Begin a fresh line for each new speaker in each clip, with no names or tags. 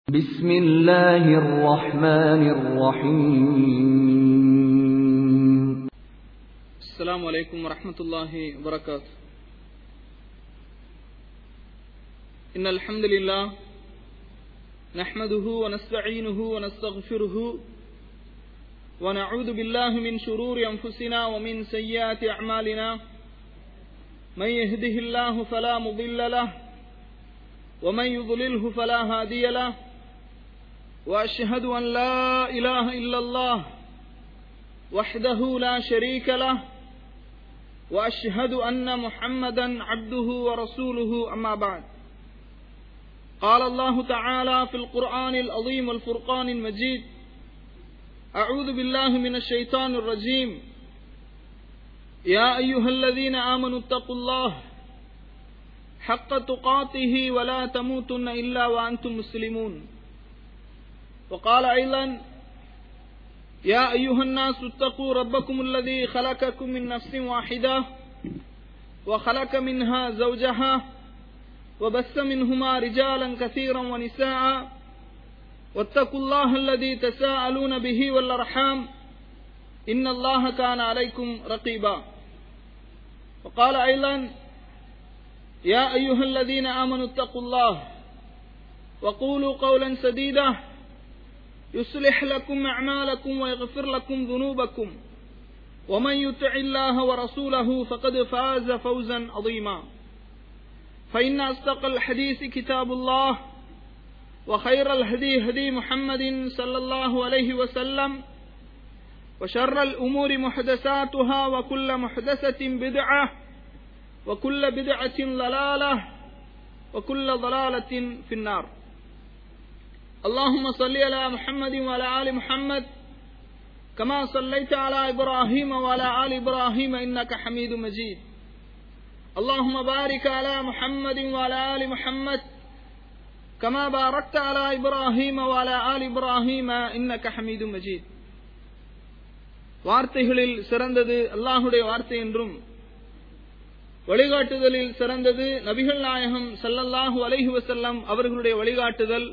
بسم الله الرحمن الرحيم
السلام عليكم ورحمة الله وبركاته إن الحمد لله نحمده ونستعينه ونستغفره ونعوذ بالله من شرور أنفسنا ومن سيئات أعمالنا من يهده الله فلا مضل له ومن يضلله فلا هادي له وأشهد أن لا إله إلا الله وحده لا شريك له وأشهد أن محمدا عبده ورسوله أما بعد قال الله تعالى في القرآن العظيم والفرقان المجيد أعوذ بالله من الشيطان الرجيم يا أيها الذين آمنوا اتقوا الله حق تقاته ولا تموتن إلا وأنتم مسلمون وقال أيضا يا أيها الناس اتقوا ربكم الذي خلقكم من نفس واحدة وخلق منها زوجها وبث منهما رجالا كثيرا ونساء واتقوا الله الذي تساءلون به والأرحام إن الله كان عليكم رقيبا وقال أيضا يا أيها الذين آمنوا اتقوا الله وقولوا قولا سديدا يصلح لكم أعمالكم ويغفر لكم ذنوبكم ومن يطع الله ورسوله فقد فاز فوزا عظيما فإن أصدق الحديث كتاب الله وخير الهدي هدي محمد صلى الله عليه وسلم وشر الأمور محدثاتها وكل محدثة بدعة وكل بدعة ضلالة وكل ضلالة في النار اللهم صل على محمد وعلى آل محمد كما صليت على إبراهيم وعلى آل إبراهيم إنك حميد مجيد اللهم بارك على محمد وعلى آل محمد كما باركت على إبراهيم وعلى آل إبراهيم إنك حميد مجيد வார்த்தைகளில் சிறந்தது அல்லாஹுடைய வார்த்தை என்றும் வழிகாட்டுதலில் சிறந்தது நபிகள் நாயகம் சல்லல்லாஹு அலைஹி வசல்லம் அவர்களுடைய வழிகாட்டுதல்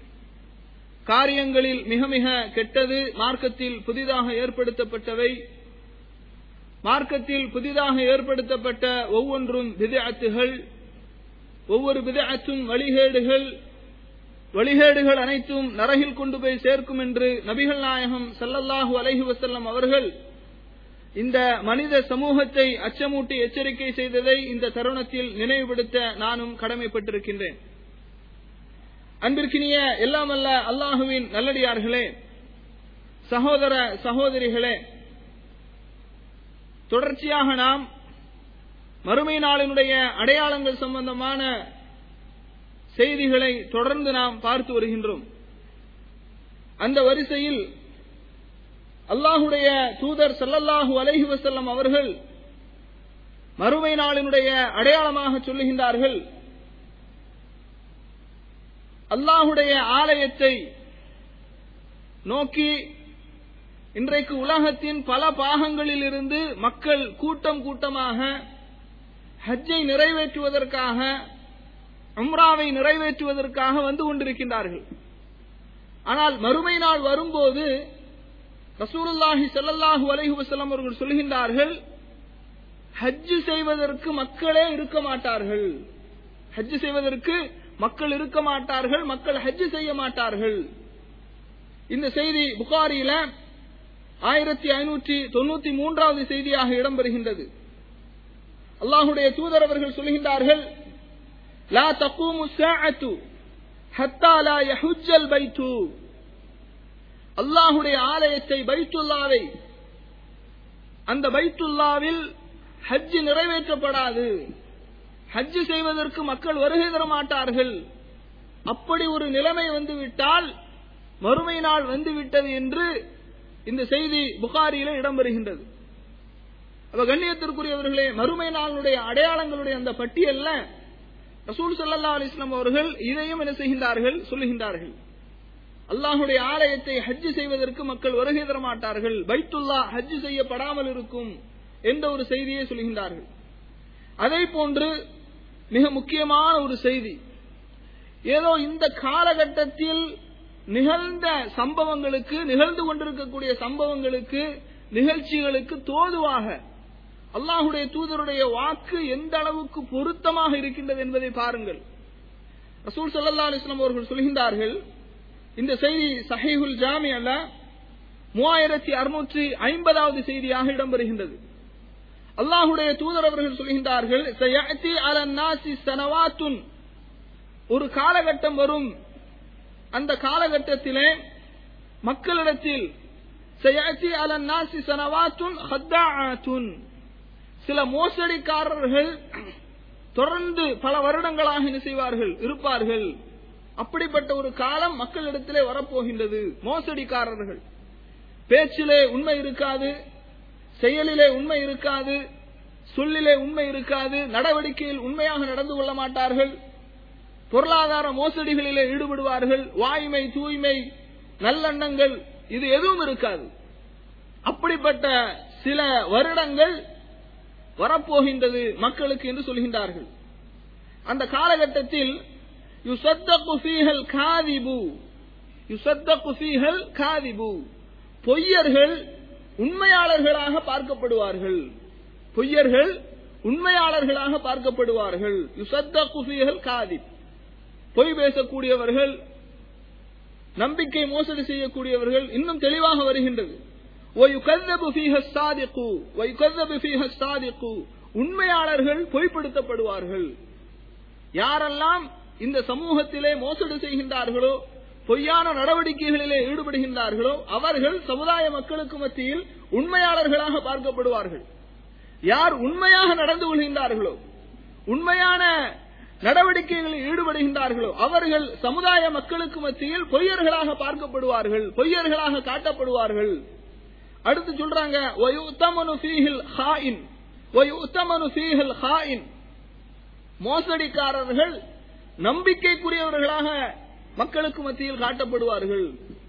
காரியங்களில் மிக மிக கெட்டது மார்க்கத்தில் புதிதாக ஏற்படுத்தப்பட்டவை மார்க்கத்தில் புதிதாக ஏற்படுத்தப்பட்ட ஒவ்வொன்றும் விதஅத்துகள் ஒவ்வொரு விதஅத்தும் வழிகேடுகள் வழிகேடுகள் அனைத்தும் நரகில் கொண்டு போய் சேர்க்கும் என்று நபிகள் நாயகம் சல்லல்லாஹு அலைஹி வசல்லம் அவர்கள் இந்த மனித சமூகத்தை அச்சமூட்டி எச்சரிக்கை செய்ததை இந்த தருணத்தில் நினைவுபடுத்த நானும் கடமைப்பட்டிருக்கின்றேன் அன்பிற்கினிய எல்லாமல்ல அல்லாஹுவின் நல்லடியார்களே சகோதர சகோதரிகளே தொடர்ச்சியாக நாம் மறுமை நாளினுடைய அடையாளங்கள் சம்பந்தமான செய்திகளை தொடர்ந்து நாம் பார்த்து வருகின்றோம் அந்த வரிசையில் அல்லாஹுடைய தூதர் சல்லல்லாஹு அலைஹி வசல்லம் அவர்கள் மறுமை நாளினுடைய அடையாளமாக சொல்லுகின்றார்கள் அல்லாஹுடைய ஆலயத்தை நோக்கி இன்றைக்கு உலகத்தின் பல பாகங்களில் இருந்து மக்கள் கூட்டம் கூட்டமாக ஹஜ்ஜை நிறைவேற்றுவதற்காக உம்ராவை நிறைவேற்றுவதற்காக வந்து கொண்டிருக்கின்றார்கள் ஆனால் மறுமை நாள் வரும்போது ரசூலுல்லாஹி சல்லாஹூ அலைஹி வசலம் அவர்கள் சொல்கின்றார்கள் ஹஜ்ஜு செய்வதற்கு மக்களே இருக்க மாட்டார்கள் ஹஜ்ஜு செய்வதற்கு மக்கள் இருக்க மாட்டார்கள் மக்கள் ஹஜ்ஜு செய்ய மாட்டார்கள் இந்த செய்தி புகாரியில ஆயிரத்தி ஐநூற்றி தொண்ணூத்தி மூன்றாவது செய்தியாக இடம்பெறுகின்றது அல்லாஹுடைய தூதர் அவர்கள் சொல்கின்றார்கள் லா தக்கூமு சாஅத்து ஹத்தா லா யஹுஜ்ஜல் பைத்து அல்லாஹுடைய ஆலயத்தை பைத்துல்லாவை அந்த பைத்துல்லாவில் ஹஜ் நிறைவேற்றப்படாது ஹஜ் செய்வதற்கு மக்கள் வருகை தர மாட்டார்கள் அப்படி ஒரு நிலைமை வந்துவிட்டால் மறுமை நாள் வந்துவிட்டது என்று இந்த செய்தி புகாரியில இடம்பெறுகின்றது அப்ப கண்ணியத்திற்குரியவர்களே மறுமை நாளுடைய அடையாளங்களுடைய அந்த பட்டியல்ல ரசூல் சல்லா அலிஸ்லாம் அவர்கள் இதையும் என்ன செய்கின்றார்கள் சொல்லுகின்றார்கள் அல்லாஹுடைய ஆலயத்தை ஹஜ்ஜு செய்வதற்கு மக்கள் வருகை தர மாட்டார்கள் பைத்துல்லா ஹஜ்ஜு செய்யப்படாமல் இருக்கும் என்ற ஒரு செய்தியை சொல்கின்றார்கள் அதே போன்று மிக முக்கியமான ஒரு செய்தி ஏதோ இந்த காலகட்டத்தில் நிகழ்ந்த சம்பவங்களுக்கு நிகழ்ந்து கொண்டிருக்கக்கூடிய சம்பவங்களுக்கு நிகழ்ச்சிகளுக்கு தோதுவாக அல்லாஹுடைய தூதருடைய வாக்கு எந்த அளவுக்கு பொருத்தமாக இருக்கின்றது என்பதை பாருங்கள் ரசூல் சல்லா அலிஸ்லாம் அவர்கள் சொல்கின்றார்கள் இந்த செய்தி சஹீஹுல் ஜாமி அல்ல மூவாயிரத்தி அறுநூற்றி ஐம்பதாவது செய்தியாக இடம்பெறுகின்றது அல்லாஹுடைய தூதர் அவர்கள் சொல்கின்றார்கள் "சயஅதி அலன் நாசி சனவாத்துன்." ஒரு காலகட்டம் வரும் அந்த காலகட்டத்திலே மக்களிடத்தில் "சயஅதி அலன் நாசி சனவாத்துன் ஹத்தாஆத்துன்." சில மோசடிக்காரர்கள் தொடர்ந்து பல வருடங்களாக என்ன செய்வார்கள் இருப்பார்கள் அப்படிப்பட்ட ஒரு காலம் மக்களிடத்திலே வரப்போகின்றது மோசடிக்காரர்கள் பேச்சிலே உண்மை இருக்காது செயலிலே உண்மை இருக்காது சொல்லிலே உண்மை இருக்காது நடவடிக்கையில் உண்மையாக நடந்து கொள்ள மாட்டார்கள் பொருளாதார மோசடிகளிலே ஈடுபடுவார்கள் வாய்மை தூய்மை நல்லெண்ணங்கள் இது எதுவும் இருக்காது அப்படிப்பட்ட சில வருடங்கள் வரப்போகின்றது மக்களுக்கு என்று சொல்கின்றார்கள் அந்த காலகட்டத்தில் யுசத்தகு ஃபீஹல் காதிபு யுசத்தகு ஃபீஹல் காதிபு பொய்யர்கள் உண்மையாளர்களாக பார்க்கப்படுவார்கள் பொய்யர்கள் உண்மையாளர்களாக பார்க்கப்படுவார்கள் யுசத்தகு ஃபீஹல் காதிப் பொய் பேசக்கூடியவர்கள் நம்பிக்கை மோசடி செய்யக்கூடியவர்கள் இன்னும் தெளிவாக வருகின்றது وَيُكَذَّبُ فِيهَا الصَّادِقُ وَيُكَذَّبُ فِيهَا الصَّادِقُ உண்மையாளர்கள் பொய்ப்படுத்தப்படுவார்கள் யாரெல்லாம் இந்த சமூகத்திலே மோசடி செய்கின்றார்களோ பொய்யான நடவடிக்கைகளிலே ஈடுபடுகின்றார்களோ அவர்கள் சமுதாய மக்களுக்கு மத்தியில் உண்மையாளர்களாக பார்க்கப்படுவார்கள் யார் உண்மையாக நடந்து கொள்கின்றார்களோ உண்மையான நடவடிக்கைகளில் ஈடுபடுகின்றார்களோ அவர்கள் சமுதாய மக்களுக்கு மத்தியில் பொய்யர்களாக பார்க்கப்படுவார்கள் பொய்யர்களாக காட்டப்படுவார்கள் அடுத்து சொல்றாங்க "வயுத்தமனு ஃபீஹில் ஹாயின் வயுத்தமனு ஃபீஹில் ஹாயின் மோசடிக்காரர்கள் நம்பிக்கைக்குரியவர்களாக மக்களுக்கு மத்தியில் காட்டப்படுவார்கள்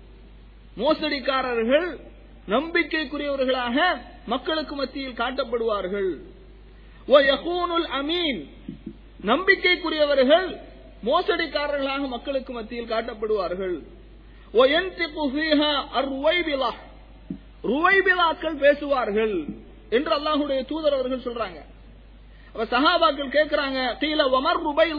மோசடிக்காரர்கள் நம்பிக்கைக்குரியவர்களாக மக்களுக்கு மத்தியில் காட்டப்படுவார்கள் "வயகூனுல் அமீன் நம்பிக்கைக்குரியவர்கள் மோசடிக்காரர்களாக மக்களுக்கு மத்தியில் காட்டப்படுவார்கள் "வயன்திகு ஃபீஹா அர்வைபிலா ருவைபிலாக்கள் பேசுவார்கள் என்று அல்லாஹுடைய தூதர் அவர்கள் சொல்றாங்க அப்ப சஹாபாக்கள் கேட்கிறாங்க கீழ வமர்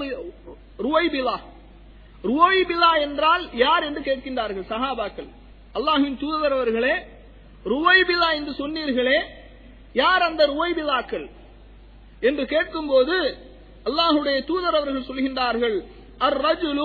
ருவைபிலா ருவைபிலா என்றால் யார் என்று கேட்கின்றார்கள் சஹாபாக்கள் அல்லாஹின் தூதர் அவர்களே ருவைபிலா என்று சொன்னீர்களே யார் அந்த ருவைபிலாக்கள் என்று கேட்கும்போது அல்லாஹுடைய தூதர் அவர்கள் சொல்கின்றார்கள் அர் ரஜுலு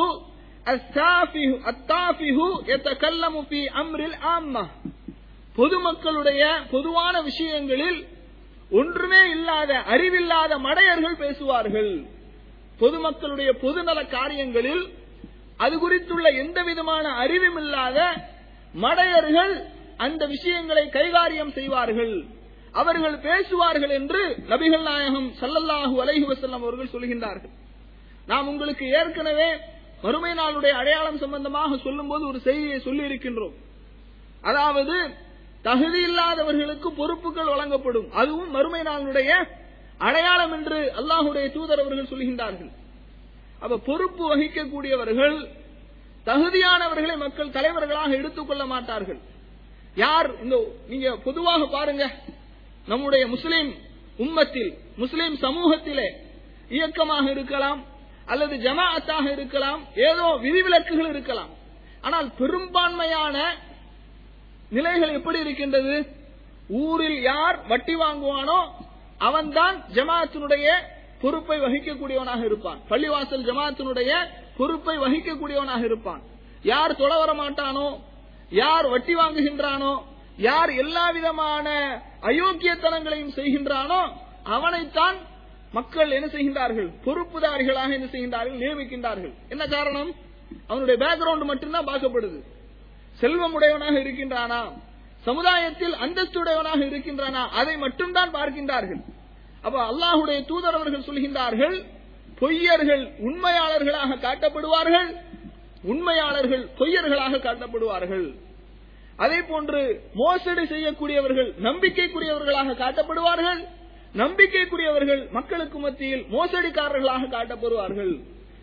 அத்தாஃபிஹு எத்தகல்லமு ஃபீ அம்ரில் ஆம்மா பொதுமக்களுடைய பொதுவான விஷயங்களில் ஒன்றுமே இல்லாத அறிவில்லாத மடையர்கள் பேசுவார்கள் பொதுமக்களுடைய பொதுநல காரியங்களில் அது குறித்துள்ள எந்த விதமான அறிவும் இல்லாத மடையர்கள் அந்த விஷயங்களை கைகாரியம் செய்வார்கள் அவர்கள் பேசுவார்கள் என்று நபிகள் நாயகம் சல்லல்லாஹு அலைஹி வஸல்லம் அவர்கள் சொல்கின்றார்கள் நாம் உங்களுக்கு ஏற்கனவே மறுமை நாளுடைய அடையாளம் சம்பந்தமாக சொல்லும்போது ஒரு செய்தியை சொல்லி இருக்கின்றோம் அதாவது தகுதி இல்லாதவர்களுக்கு பொறுப்புகள் வழங்கப்படும் அதுவும் மறுமை நாளுடைய அடையாளம் என்று அல்லாஹுடைய தூதர் அவர்கள் சொல்கின்றார்கள் அப்ப பொறுப்பு வகிக்கக்கூடியவர்கள் தகுதியானவர்களை மக்கள் தலைவர்களாக எடுத்துக்கொள்ள மாட்டார்கள் யார் இந்த நீங்க பொதுவாக பாருங்க நம்முடைய முஸ்லிம் உம்மத்தில் முஸ்லிம் சமூகத்திலே இயக்கமாக இருக்கலாம் அல்லது ஜமாஅத்தாக இருக்கலாம் ஏதோ விதிவிலக்குகள் இருக்கலாம் ஆனால் பெரும்பான்மையான நிலைகள் எப்படி இருக்கின்றது ஊரில் யார் வட்டி வாங்குவானோ அவன்தான் ஜமாத்தினுடைய பொறுப்பை வகிக்கக்கூடியவனாக இருப்பான் பள்ளிவாசல் ஜமாத்தினுடைய பொறுப்பை வகிக்கக்கூடியவனாக இருப்பான் யார் தொலை வர மாட்டானோ யார் வட்டி வாங்குகின்றானோ யார் எல்லா விதமான அயோக்கியத்தனங்களையும் செய்கின்றானோ அவனைத்தான் மக்கள் என்ன செய்கின்றார்கள் பொறுப்புதாரிகளாக என்ன செய்கின்றார்கள் நியமிக்கின்றார்கள் என்ன காரணம் அவனுடைய பேக்ரவுண்ட் மட்டும்தான் பார்க்கப்படுது செல்வம் உடையவனாக இருக்கின்றானா சமுதாயத்தில் அந்தஸ்துடையவனாக இருக்கின்றானா அதை மட்டும்தான் பார்க்கின்றார்கள் அப்ப அல்லாஹுடைய தூதர் அவர்கள் சொல்கின்றார்கள் பொய்யர்கள் உண்மையாளர்களாக காட்டப்படுவார்கள் உண்மையாளர்கள் பொய்யர்களாக காட்டப்படுவார்கள் அதே போன்று மோசடி செய்யக்கூடியவர்கள் நம்பிக்கைக்குரியவர்களாக காட்டப்படுவார்கள் நம்பிக்கைக்குரியவர்கள் மக்களுக்கு மத்தியில் மோசடிக்காரர்களாக காட்டப்படுவார்கள்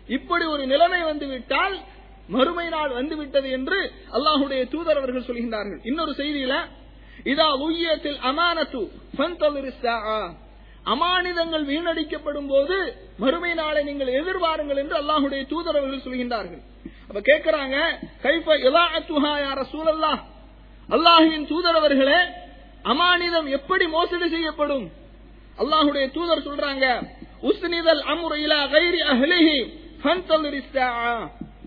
இப்படி ஒரு நிலைமை வந்துவிட்டால் மறுமை நாள் வந்துவிட்டது என்று அல்லாஹுடைய தூதர் அவர்கள் சொல்கின்றார்கள் இன்னொரு செய்தியில இதா உய்யத்தில் அமானத்து அமானிதங்கள் வீணடிக்கப்படும் போது மறுமை நாளை நீங்கள் எதிர்பாருங்கள் என்று அல்லாஹுடைய தூதர் அவர்கள் சொல்கின்றார்கள் அப்ப கேட்கிறாங்க கைஃப இலாஅத்துஹா யா ரசூலல்லாஹ் அல்லாஹுவின் தூதர் அவர்களே அமானிதம் எப்படி மோசடி செய்யப்படும் அல்லாஹுடைய தூதர் சொல்றாங்க உஸ்னிதல் அம்ரு இலா கைரி அஹ்லிஹி ஃபன்தலிர் இஸ்ஸாஆ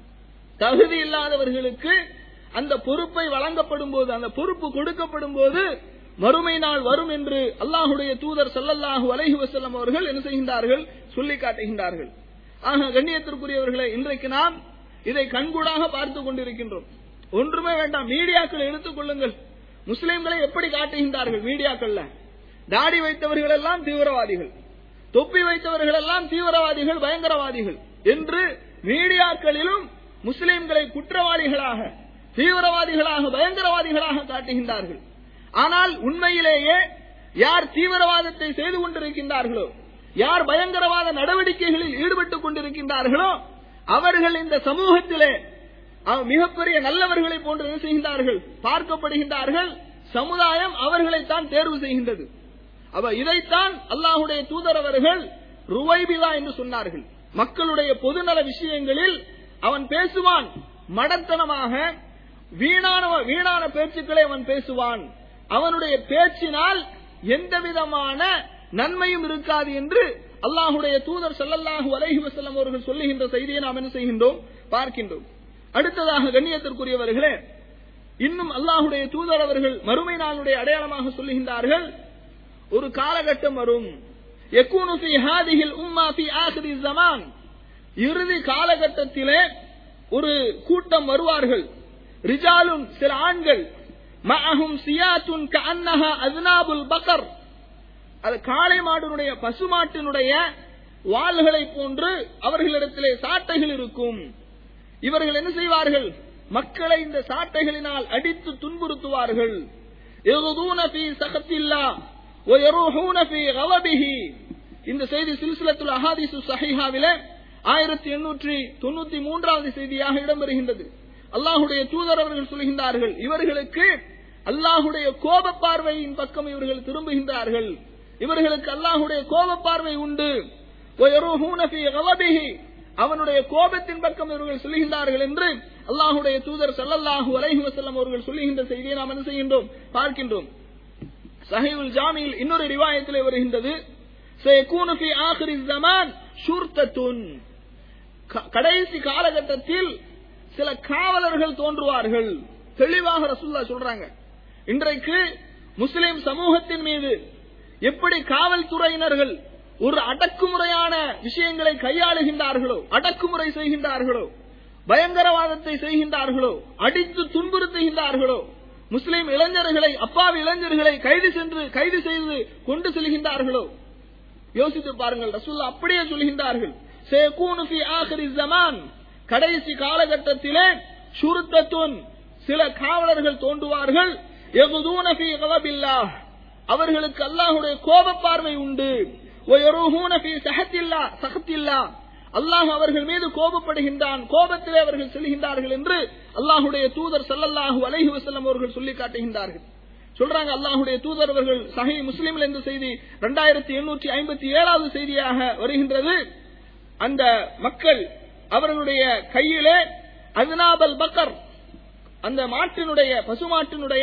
தகுதி இல்லாதவர்களுக்கு அந்த பொறுப்பை வழங்கப்படும் போது அந்த பொறுப்பு கொடுக்கப்படும் போது மறுமை நாள் வரும் என்று அல்லாஹுடைய தூதர் ஸல்லல்லாஹு அலைஹி வஸல்லம் அவர்கள் என்ன செய்கின்றார்கள் சொல்லி காட்டுகின்றார்கள் ஆக கண்ணியத்திற்குரியவர்களே இன்றைக்கு நாம் இதை கண்கூடாக பார்த்து கொண்டிருக்கின்றோம் ஒன்றுமே வேண்டாம் மீடியாக்கள் எடுத்துக் கொள்ளுங்கள் முஸ்லிம்களை எப்படி காட்டுகின்றார்கள் மீடியாக்கள்ல தாடி வைத்தவர்கள் எல்லாம் தீவிரவாதிகள் தொப்பி வைத்தவர்கள் எல்லாம் தீவிரவாதிகள் பயங்கரவாதிகள் என்று மீடியாக்களிலும் முஸ்லிம்களை குற்றவாளிகளாக தீவிரவாதிகளாக பயங்கரவாதிகளாக காட்டுகின்றார்கள் ஆனால் உண்மையிலேயே யார் தீவிரவாதத்தை செய்து கொண்டிருக்கின்றார்களோ யார் பயங்கரவாத நடவடிக்கைகளில் ஈடுபட்டுக் கொண்டிருக்கின்றார்களோ அவர்கள் இந்த சமூகத்திலே அவ- மிகப்பெரிய நல்லவர்களை போன்று என்ன செய்கின்றார்கள் பார்க்கப்படுகின்றார்கள் சமுதாயம் அவர்களைத்தான் தேர்வு செய்கின்றது அவ இதைத்தான் அல்லாஹுடைய தூதர் அவர்கள் ருவைபிலா என்று சொன்னார்கள் மக்களுடைய பொதுநல விஷயங்களில் அவன் பேசுவான் மடத்தனமாக வீணான வீணான பேச்சுக்களை அவன் பேசுவான் அவனுடைய பேச்சினால் எந்த விதமான நன்மையும் இருக்காது என்று அல்லாஹுடைய தூதர் ஸல்லல்லாஹு அலைஹி வஸல்லம் அவர்கள் சொல்லுகின்ற செய்தியை நாம் என்ன செய்கின்றோம் பார்க்கின்றோம் அடுத்ததாக கண்ணியத்திற்குரியவர்களே இன்னும் அல்லாஹுடைய தூதர் அவர்கள் மறுமை நாளுடைய அடையாளமாக சொல்லுகின்றார்கள் ஒரு காலகட்டம் வரும் யகூனு ஃபீ ஹாதிஹில் உம்மா ஃபீ ஆகிரி ஸமான் இறுதி காலகட்டத்திலே ஒரு கூட்டம் வருவார்கள் ரிஜாலும் சில ஆண்கள் மஅஹும் சியாத்துன் கஅன்னஹா அஸ்னாபுல் பக்கர் அது காளை மாடுனுடைய பசுமாட்டினுடைய வாள்களை போன்று அவர்களிடத்திலே சாட்டைகள் இருக்கும் இவர்கள் என்ன செய்வார்கள் மக்களை இந்த சாட்டைகளினால் அடித்து துன்புறுத்துவார்கள் يغضون في سخط الله ويروحون في غضبه இந்த செய்தி சில்சிலத்துல் அஹாதிசு சஹீஹாவிலே ஆயிரத்தி எண்ணூற்றி தொண்ணூத்தி மூன்றாவது செய்தியாக இடம்பெறுகின்றது அல்லாஹுடைய தூதர் அவர்கள் சொல்கின்றார்கள் இவர்களுக்கு அல்லாஹுடைய கோப பார்வையின் பக்கம் இவர்கள் திரும்புகின்றார்கள் இவர்களுக்கு அல்லாஹுடைய கோப பார்வை உண்டு وَيَرُوحُونَ فِي غَضَبِهِ அவனுடைய கோபத்தின் பக்கம் இவர்கள் சொல்லுகின்றார்கள் என்று அல்லாஹுடைய தூதர் ஸல்லல்லாஹு அலைஹி வஸல்லம் அவர்கள் சொல்லுகின்ற செய்தியை நாம் என்ன செய்கின்றோம் பார்க்கின்றோம் சஹீஹுல் ஜாமியில் இன்னொரு ரிவாயத்திலே வருகின்றது سيكون في آخر الزمان شرطة க- கடைசி காலகட்டத்தில் சில காவலர்கள் தோன்றுவார்கள் தெளிவாக ரசூல்லா சொல்றாங்க இன்றைக்கு முஸ்லிம் சமூகத்தின் மீது எப்படி காவல்துறையினர்கள் ஒரு அடக்குமுறையான விஷயங்களை கையாளுகின்றார்களோ அடக்குமுறை செய்கின்றார்களோ பயங்கரவாதத்தை செய்கின்றார்களோ அடித்து துன்புறுத்துகின்றார்களோ முஸ்லிம் இளைஞர்களை அப்பாவி இளைஞர்களை கைது சென்று கைது செய்து கொண்டு செல்கின்றார்களோ யோசித்து பாருங்கள் ரசூல்லா அப்படியே சொல்கின்றார்கள் சேகூனு ஃபி ஆகிரி ஜமான் கடைசி காலகட்டத்திலே ஷுருத்தத்துன் சில காவலர்கள் தோன்றுவார்கள் யகுதூன ஃபீ கலபில்லாஹ் அவர்களுக்கு அல்லாஹ்வுடைய கோப பார்வை உண்டு வயருஹூன ஃபீ சஹத்தில்லா சஹத்தில்லா அல்லாஹ் அவர்கள் மீது கோபப்படுகின்றான் கோபத்திலே அவர்கள் செல்கின்றார்கள் என்று அல்லாஹ்வுடைய தூதர் ஸல்லல்லாஹு அலைஹி வஸல்லம் அவர்கள் சொல்லி காட்டுகின்றார்கள் சொல்றாங்க அல்லாஹுடைய தூதர் அவர்கள் சஹி முஸ்லிம்ல இந்த செய்தி இரண்டாயிரத்தி எண்ணூற்றி ஐம்பத்தி ஏழாவது செய்தியாக வருகின்றது அந்த மக்கள் அவர்களுடைய கையிலே அஸ்னாபல் பக்கர் அந்த மாட்டினுடைய பசுமாட்டினுடைய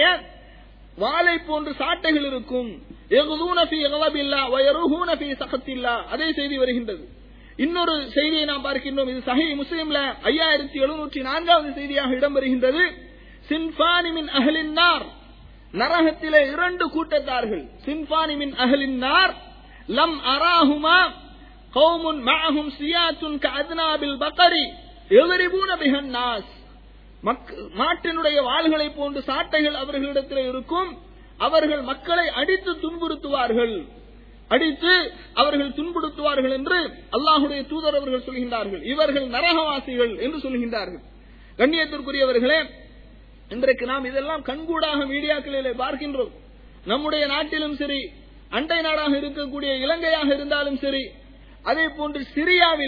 வாளை போன்று சாட்டைகள் இருக்கும் யகுதூன ஃபீ கலபில்லா வயருஹூன ஃபீ சகத்தில்லா அதே செய்தி வருகின்றது இன்னொரு செய்தியை நாம் பார்க்கின்றோம் இது சஹி முஸ்லிம்ல ஐயாயிரத்தி எழுநூற்றி நான்காவது செய்தியாக இடம்பெறுகின்றது சின்பானி மின் அஹ்லின் நார் நரகத்திலே இரண்டு கூட்டத்தார்கள் சின்பானி மின் அஹ்லின் நார் லம் அராஹுமா கௌமுன் மஅஹும் சியாத்துன் கஅத்னாபில் பக்கரி எதிரிபூன பிஹன் நாஸ் மக்- மாட்டினுடைய வாள்களை போன்று சாட்டைகள் அவர்களிடத்தில் இருக்கும் அவர்கள் மக்களை அடித்து துன்புறுத்துவார்கள் அடித்து அவர்கள் துன்புறுத்துவார்கள் என்று அல்லாஹுடைய தூதர் அவர்கள் சொல்கின்றார்கள் இவர்கள் நரகவாசிகள் என்று சொல்கின்றார்கள் கண்ணியத்திற்குரியவர்களே இன்றைக்கு நாம் இதெல்லாம் கண்கூடாக மீடியாக்களிலே பார்க்கின்றோம் நம்முடைய நாட்டிலும் சரி அண்டை நாடாக இருக்கக்கூடிய இலங்கையாக இருந்தாலும் சரி அதே போன்று சிரியாவிலே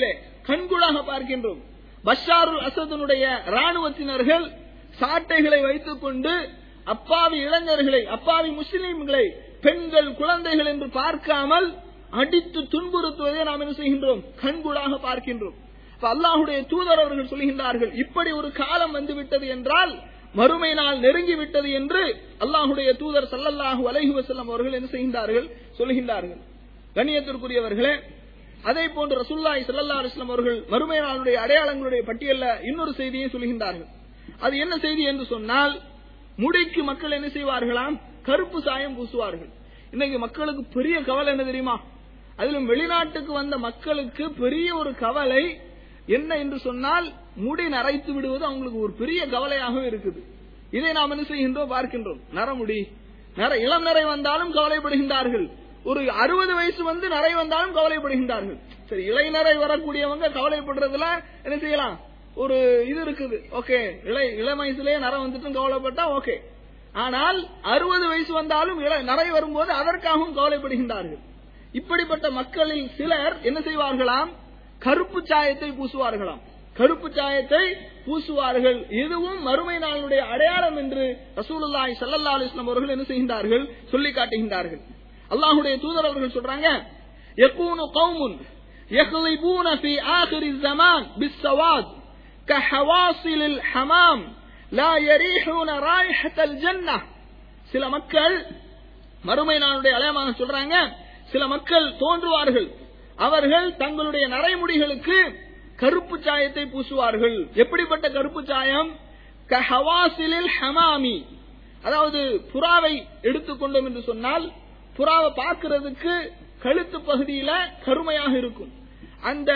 கண்கூடாக பார்க்கின்றோம் பஷாருல் அசதனுடைய ராணுவத்தினர்கள் சாட்டைகளை வைத்துக் கொண்டு அப்பாவி இளைஞர்களை அப்பாவி முஸ்லிம்களை பெண்கள் குழந்தைகள் என்று பார்க்காமல் அடித்து துன்புறுத்துவதை நாம் என்ன செய்கின்றோம் கண்கூடாக பார்க்கின்றோம் அப்ப அல்லாஹுடைய தூதர் அவர்கள் சொல்கின்றார்கள் இப்படி ஒரு காலம் வந்துவிட்டது என்றால் மறுமை நாள் நெருங்கி விட்டது என்று அல்லாஹுடைய தூதர் சல்லல்லாஹு அலைஹி வஸல்லம் அவர்கள் என்ன செய்கின்றார்கள் சொல்கின்றார்கள் கண்ணியத்திற்குரியவர்களே அதே போன்று ரசூல்லாய் சல்லல்லா அலிஸ்லாம் அவர்கள் மறுமை நாளுடைய அடையாளங்களுடைய பட்டியல்ல இன்னொரு செய்தியை சொல்கின்றார்கள் அது என்ன செய்தி என்று சொன்னால் முடிக்கு மக்கள் என்ன செய்வார்களாம் கருப்பு சாயம் பூசுவார்கள் இன்னைக்கு மக்களுக்கு பெரிய கவலை என்ன தெரியுமா அதிலும் வெளிநாட்டுக்கு வந்த மக்களுக்கு பெரிய ஒரு கவலை என்ன என்று சொன்னால் முடி நரைத்து விடுவது அவங்களுக்கு ஒரு பெரிய கவலையாகவே இருக்குது இதை நாம் என்ன செய்கின்றோம் பார்க்கின்றோம் நரமுடி நர இளம் நிறை வந்தாலும் கவலைப்படுகின்றார்கள் ஒரு அறுபது வயசு வந்து நிறை வந்தாலும் கவலைப்படுகின்றார்கள் சரி இளைஞரை வரக்கூடியவங்க கவலைப்படுறதுல என்ன செய்யலாம் ஒரு இது இருக்குது ஓகே இளை இளம் வயசுலயே நரை வந்துட்டும் கவலைப்பட்டா ஓகே ஆனால் அறுபது வயசு வந்தாலும் இள- நிறை வரும்போது அதற்காகவும் கவலைப்படுகின்றார்கள் இப்படிப்பட்ட மக்களில் சிலர் என்ன செய்வார்களாம் கருப்பு சாயத்தை பூசுவார்களாம் கருப்பு சாயத்தை பூசுவார்கள் இதுவும் மறுமை நாளுடைய அடையாளம் என்று ரசூலுல்லாஹி ஸல்லல்லாஹு அலைஹி வஸல்லம் அவர்கள் என்ன செய்கின்றார்கள் சொல்லி காட்டுகின்றார்கள் அல்லாஹ்வுடைய தூதர் அவர்கள் சொல்றாங்க யகூனு கௌமுன் يغلبون في آخر الزمان بالسواد كحواصل الحمام لا يريحون رائحة الجنة சில மக்கள் மறுமை நாளுடைய அலையமாக சொல்றாங்க சில மக்கள் தோன்றுவார்கள் அவர்கள் தங்களுடைய நரைமுடிகளுக்கு கருப்பு சாயத்தை பூசுவார்கள் எப்படிப்பட்ட கருப்பு சாயம் கஹவாசிலில் ஹமாமி அதாவது புறாவை எடுத்துக்கொண்டோம் என்று சொன்னால் புறாவை பார்க்கிறதுக்கு கழுத்து பகுதியில கருமையாக இருக்கும் அந்த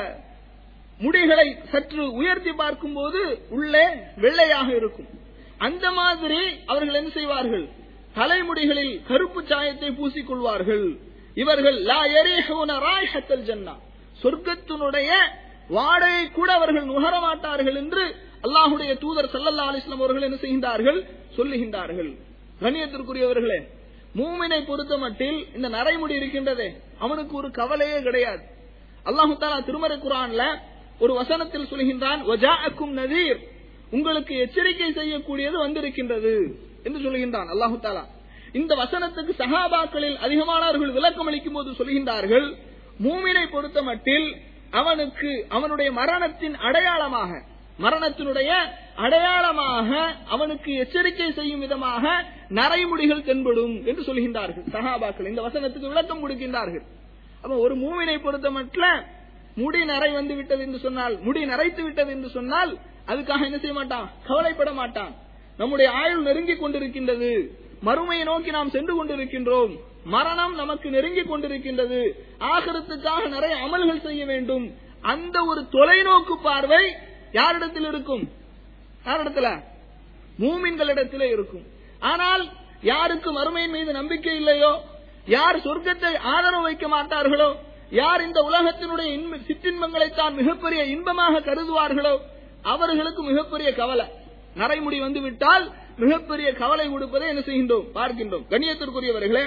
முடிகளை சற்று உயர்த்தி பார்க்கும்போது உள்ளே வெள்ளையாக இருக்கும் அந்த மாதிரி அவர்கள் என்ன செய்வார்கள் தலைமுடிகளில் கருப்பு சாயத்தை பூசிக்கொள்வார்கள் இவர்கள் லா எரீஹூன ராய்ஹத்தல் ஜன்னா சொர்க்கத்தினுடைய வாடையை கூட அவர்கள் நுகர மாட்டார்கள் என்று அல்லாஹுடைய தூதர் ஸல்லல்லாஹு அலைஹி வஸல்லம் அவர்கள் என்ன செய்கின்றார்கள் சொல்லுகின்றார்கள் கண்ணியத்திற்குரியவர்களே மூமினை பொறுத்த மட்டில் இந்த நரைமுடி இருக்கின்றதே அவனுக்கு ஒரு கவலையே கிடையாது அல்லாஹு தாலா திருமறை குரான்ல ஒரு வசனத்தில் சொல்கின்றான் "வஜாஅக்கும் நதீர் உங்களுக்கு எச்சரிக்கை செய்யக்கூடியது வந்திருக்கின்றது என்று சொல்கின்றான் அல்லாஹு தாலா இந்த வசனத்துக்கு சஹாபாக்களில் அதிகமானவர்கள் விளக்கம் அளிக்கும் போது சொல்கின்றார்கள் மூமினை பொறுத்த மட்டில் அவனுக்கு அவனுடைய மரணத்தின் அடையாளமாக மரணத்தினுடைய அடையாளமாக அவனுக்கு எச்சரிக்கை செய்யும் விதமாக நரைமுடிகள் தென்படும் என்று சொல்கின்றார்கள் சஹாபாக்கள் இந்த வசனத்துக்கு விளக்கம் கொடுக்கின்றார்கள் அப்ப ஒரு மூவினை பொறுத்த மட்டும் முடி நரை வந்து விட்டது என்று சொன்னால் முடி நரைத்து விட்டது என்று சொன்னால் அதுக்காக என்ன செய்ய மாட்டான் கவலைப்பட மாட்டான் நம்முடைய ஆயுள் நெருங்கிக் கொண்டிருக்கின்றது மறுமையை நோக்கி நாம் சென்று கொண்டிருக்கின்றோம் மரணம் நமக்கு நெருங்கிக் கொண்டிருக்கின்றது ஆகரத்துக்காக நிறைய அமல்கள் செய்ய வேண்டும் அந்த ஒரு தொலைநோக்கு பார்வை யாரிடத்தில் இருக்கும் யாரிடத்துல மூமின்களிடத்திலே இருக்கும் ஆனால் யாருக்கு மறுமையின் மீது நம்பிக்கை இல்லையோ யார் சொர்க்கத்தை ஆதரவு வைக்க மாட்டார்களோ யார் இந்த உலகத்தினுடைய இன்ப- சிற்றின்பங்களை தான் மிகப்பெரிய இன்பமாக கருதுவார்களோ அவர்களுக்கு மிகப்பெரிய கவலை நரைமுடி வந்து விட்டால் மிகப்பெரிய கவலை கொடுப்பதை என்ன செய்கின்றோம் பார்க்கின்றோம் கண்ணியத்திற்குரியவர்களே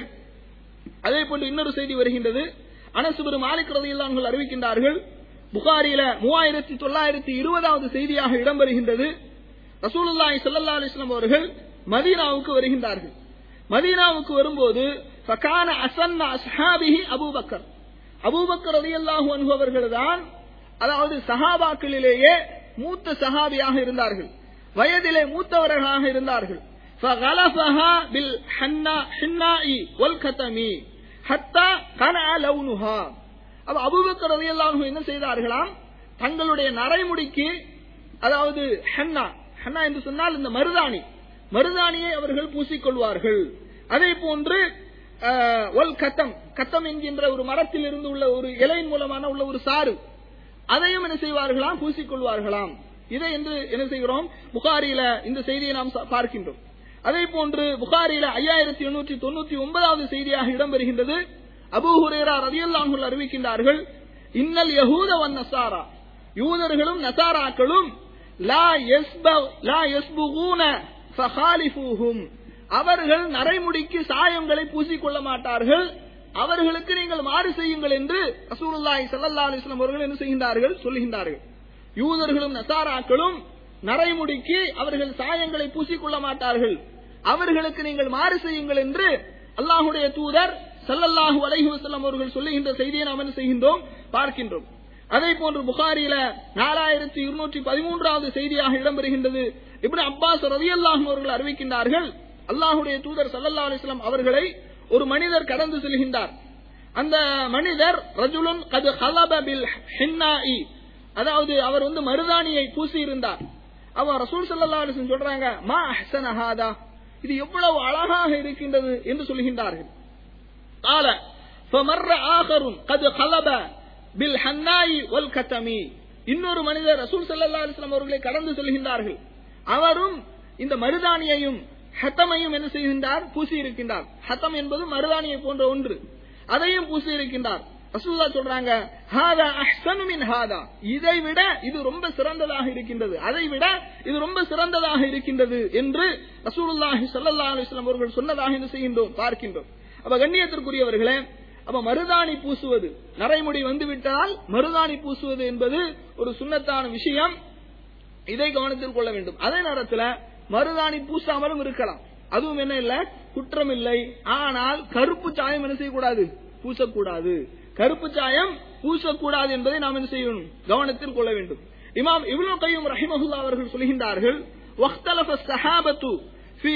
அதே போன்று இன்னொரு செய்தி வருகின்றது அனசுபெரு மாலிக் ரதியில்லான்கள் அறிவிக்கின்றார்கள் புகாரில மூவாயிரத்தி தொள்ளாயிரத்தி இருபதாவது செய்தியாக இடம்பெறுகின்றது ரசூலுல்லாஹி ஸல்லல்லாஹு அலைஹி வஸல்லம் அவர்கள் மதீனாவுக்கு வருகின்றார்கள் மதீனாவுக்கு வரும்போது ஃபகான அசன்ன அஸ்ஹாபிஹி அபூபக்கர் அபூபக்கர் ரலியல்லாஹு அன்ஹு அவர்கள்தான் அதாவது சஹாபாக்களிலேயே மூத்த சஹாபியாக இருந்தார்கள் வயதிலே மூத்தவர்களாக இருந்தார்கள் فغلفها بالحناء حناء والكتم حتى قنع لونها அப்ப அபூபக்கர் ரலியல்லாஹு அன்ஹு என்ன செய்தார்களாம் தங்களுடைய நரைமுடிக்கு அதாவது ஹன்னா ஹன்னா என்று சொன்னால் இந்த மருதாணி மருதாணியை அவர்கள் பூசிக்கொள்வார்கள் அதே போன்று அஹ், ஒல் கத்தம் கத்தம் என்கின்ற ஒரு மரத்தில் இருந்து உள்ள ஒரு இலையின் மூலமான உள்ள ஒரு சாறு அதையும் என்ன செய்வார்களாம் பூசிக்கொள்வார்களாம் இதை என்று என்ன செய்கிறோம் புகாரியில இந்த செய்தியை நாம் ச- பார்க்கின்றோம் அதே போன்று புகாரியில ஐயாயிரத்தி எண்ணூற்றி தொண்ணூத்தி ஒன்பதாவது செய்தியாக இடம்பெறுகின்றது அபூ ஹுரேரா ரதியல்லாஹுல் அறிவிக்கின்றார்கள் இன்னல் யஹூத வன் நசாரா யூதர்களும் நசாராக்களும் லா யஸ்ப- லா யஸ்புகூன ஃபஹாலிஃபூஹும் அவர்கள் நரைமுடிக்கு சாயங்களை பூசிக்கொள்ள மாட்டார்கள் அவர்களுக்கு நீங்கள் மாறு செய்யுங்கள் என்று ரசூலுல்லாஹி ஸல்லல்லாஹு அலைஹி வஸல்லம் அவர்கள் என்ன செய்கின்றார்கள் சொல்லுகின்றார்கள் யூதர்களும் நசாராக்களும் நரைமுடிக்கு அவர்கள் சாயங்களை பூசிக்கொள்ள மாட்டார்கள் அவர்களுக்கு நீங்கள் மாறு செய்யுங்கள் என்று அல்லாஹுடைய தூதர் ஸல்லல்லாஹு அலைஹி வஸல்லம் அவர்கள் சொல்லுகின்ற செய்தியை நாம் என்ன செய்கின்றோம் பார்க்கின்றோம் அதே போன்று புகாரியில நாலாயிரத்தி இருநூற்றி பதிமூன்றாவது செய்தியாக இடம்பெறுகின்றது இப்னு அப்பாஸ் ரலியல்லாஹு அவர்கள் அறிவிக்கின்றார்கள் அல்லாஹுடைய தூதர் ஸல்லல்லாஹு அலைஹி வஸல்லம் அவர்களை ஒரு மனிதர் கடந்து செல்கின்றார் அந்த மனிதர் ரஜுலுன் கது ஹலப பில் ஹின்னாஇ அதாவது அவர் வந்து மருதாணியை பூசி இருந்தார் அவர் ரசூல் ஸல்லல்லாஹு அலைஹி வஸல்லம் சொல்றாங்க மா அஹ்சன ஹாதா இது எவ்வளவு அழகாக இருக்கின்றது என்று சொல்கின்றார்கள் قال فمر آخر قد خلب بالحناء والكتم இன்னொரு மனிதர் ரசூல் ஸல்லல்லாஹு அலைஹி வஸல்லம் அவர்களை கடந்து செல்கின்றார்கள் அவரும் இந்த மருதாணியையும் ஹத்தமையும் என்ன செய்கின்றார் பூசி இருக்கின்றார் ஹத்தம் என்பது மருதாணியை போன்ற ஒன்று அதையும் பூசி இருக்கின்றார் ரசூல்லா சொல்றாங்க ஹாதா அஹ்சனு மின் ஹாதா இதை விட இது ரொம்ப சிறந்ததாக இருக்கின்றது அதை விட இது ரொம்ப சிறந்ததாக இருக்கின்றது என்று ரசூலுல்லாஹி ஸல்லல்லாஹு அலைஹி வஸல்லம் அவர்கள் சொன்னதாக என்ன செய்கின்றோம் பார்க்கின்றோம் அப்ப கண்ணியத்திற்குரியவர்களே அப்ப மருதாணி பூசுவது நரைமுடி வந்துவிட்டால் மருதாணி பூசுவது என்பது ஒரு சுண்ணத்தான விஷயம் இதை கவனத்தில் கொள்ள வேண்டும் அதே நேரத்தில் மருதாணி பூசாமலும் இருக்கலாம் அதுவும் என்ன இல்ல குற்றம் இல்லை ஆனால் கருப்பு சாயம் என்ன செய்யக்கூடாது பூசக்கூடாது கருப்பு சாயம் பூசக்கூடாது என்பதை நாம் என்ன செய்யணும் கவனத்தில் கொள்ள வேண்டும் இமாம் இப்னு கையும் ரஹிமஹுல்லா அவர்கள் சொல்கின்றார்கள் வக்தலஃப ஸஹாபத்து ஃபி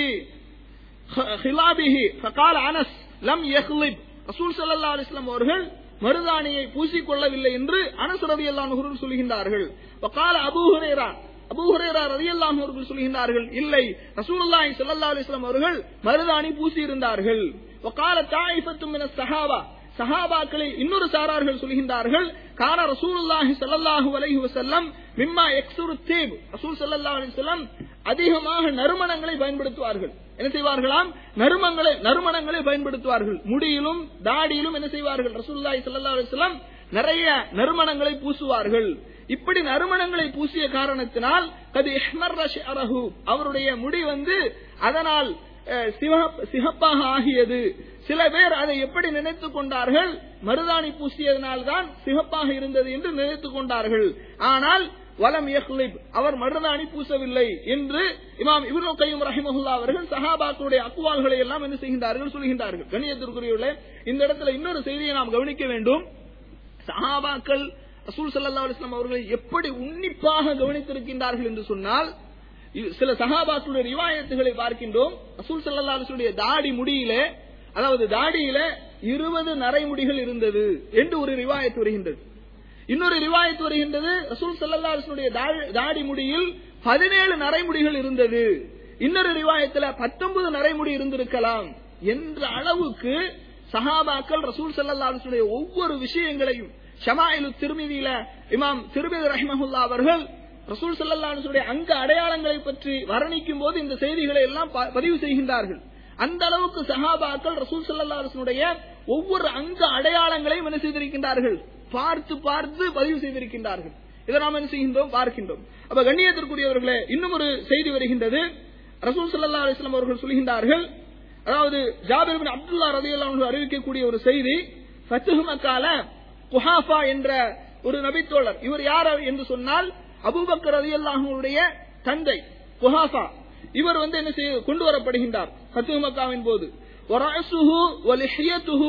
ஹிலாபிஹி ஃபகால அனஸ் லம் யஹ்லிப் ரசூல் ஸல்லல்லாஹு அலைஹி வஸல்லம் அவர்கள் மருதாணியை பூசிக்கொள்ளவில்லை என்று அனஸ் ரலியல்லாஹு அன்ஹு சொல்கின்றார்கள் வகால அபூ ஹுரைரா அபூ ஹுரைரா ரலியல்லாஹு அவர்கள் சொல்கின்றார்கள் இல்லை ரசூலுல்லாஹி ஸல்லல்லாஹு அலைஹி வஸல்லம் அவர்கள் மருதாணி பூசி இருந்தார்கள் வகால தாயிஃபத்து மின ஸஹாபா சஹாபாக்களில் இன்னொரு சாரார்கள் சொல்கின்றார்கள் கான ரசூலுல்லாஹி ஸல்லல்லாஹு அலைஹி வஸல்லம் மிம்மா எக்ஸுரு தீப் ரசூல் ஸல்லல்லாஹு அலைஹி வஸல்லம் அதிகமாக நறுமணங்களை பயன்படுத்துவார்கள் என்ன செய்வார்களாம் நறுமங்களை நறுமணங்களை பயன்படுத்துவார்கள் முடியிலும் தாடியிலும் என்ன செய்வார்கள் ரசூலுல்லாஹி ஸல்லல்லாஹு அலைஹி வஸல்லம் நிறைய நறுமணங்களை பூசுவார்கள் இப்படி நறுமணங்களை பூசிய காரணத்தினால் கது இஹ்மர் ஷஅரஹு அவருடைய முடி வந்து அதனால் அஹ், சிவப்- சிகப்பாக ஆகியது சில பேர் அதை எப்படி நினைத்துக் கொண்டார்கள் மருதாணி பூசியதனால்தான் சிகப்பாக இருந்தது என்று நினைத்துக் கொண்டார்கள் ஆனால் வலம் யஹ்லிப் அவர் மருதாணி பூசவில்லை என்று இமாம் இப்னு கையும் ரஹிமஹுல்லா அவர்கள் சஹாபாக்களுடைய அக்குவால்களை எல்லாம் என்ன செய்கின்றார்கள் சொல்கின்றார்கள் கணியத்திற்குரியவர்களே இந்த இடத்துல இன்னொரு செய்தியை நாம் கவனிக்க வேண்டும் சஹாபாக்கள் ரசூல் ஸல்லல்லாஹு அலைஹி வஸல்லம் அவர்களை எப்படி உன்னிப்பாக கவனித்திருக்கின்றார்கள் என்று சொன்னால் இது சில சஹாபாக்களுடைய ரிவாயத்துகளை பார்க்கின்றோம் ரசூல் ஸல்லல்லாஹு அலைஹி வஸல்லம் தாடி முடியிலே அதாவது தாடியில இருபது நரைமுடிகள் இருந்தது என்று ஒரு ரிவாயத்து வருகின்றது இன்னொரு ரிவாயத்து வருகின்றது ரசூல் ஸல்லல்லாஹு அலைஹி வஸல்லம் தாடி- தாடி முடியில் பதினேழு நரைமுடிகள் இருந்தது இன்னொரு ரிவாயத்துல பத்தொன்பது நரைமுடி இருந்திருக்கலாம் என்ற அளவுக்கு சஹாபாக்கள் ரசூல் ஸல்லல்லாஹு அலைஹி வஸல்லம் ஒவ்வொரு விஷயங்களையும் ஷமாயிலு திருமிதியில இமாம் திருமிதி ரஹிமஹுல்லா அவர்கள் ரசூல் ஸல்லல்லாஹு அலைஹி வஸல்லம் அங்க அடையாளங்களை பற்றி வர்ணிக்கும் போது இந்த செய்திகளை எல்லாம் ப- பதிவு செய்கின்றார்கள் அந்த அளவுக்கு சஹாபாக்கள் ரசூல் ஸல்லல்லாஹு அலைஹி வஸல்லம் ஒவ்வொரு அங்க அடையாளங்களையும் என்ன செய்திருக்கின்றார்கள் பார்த்து பார்த்து பதிவு செய்திருக்கின்றார்கள் இதை நாம் என்ன செய்கின்றோம் பார்க்கின்றோம் அப்ப கண்ணியத்திற்குரியவர்களே இன்னும் ஒரு செய்தி வருகின்றது ரசூல் ஸல்லல்லாஹு அலைஹி வஸல்லம் அவர்கள் சொல்கின்றார்கள் அதாவது ஜாபிர் பின் அப்துல்லா ரலியல்லாஹு அன்ஹு அறிவிக்கக்கூடிய ஒரு செய்தி ஃபத்ஹு மக்கால குஹாஃபா என்ற ஒரு நபித்தோழர் இவர் யார் என்று சொன்னால் அபூபக்கர் ரலியல்லாஹுடைய தந்தை குஹாஃபா இவர் வந்து என்ன செய்ய கொண்டு வரப்படுகின்றார் ஃபத்ஹு மக்காவின் போது வராசுஹு வலிஹியத்துஹு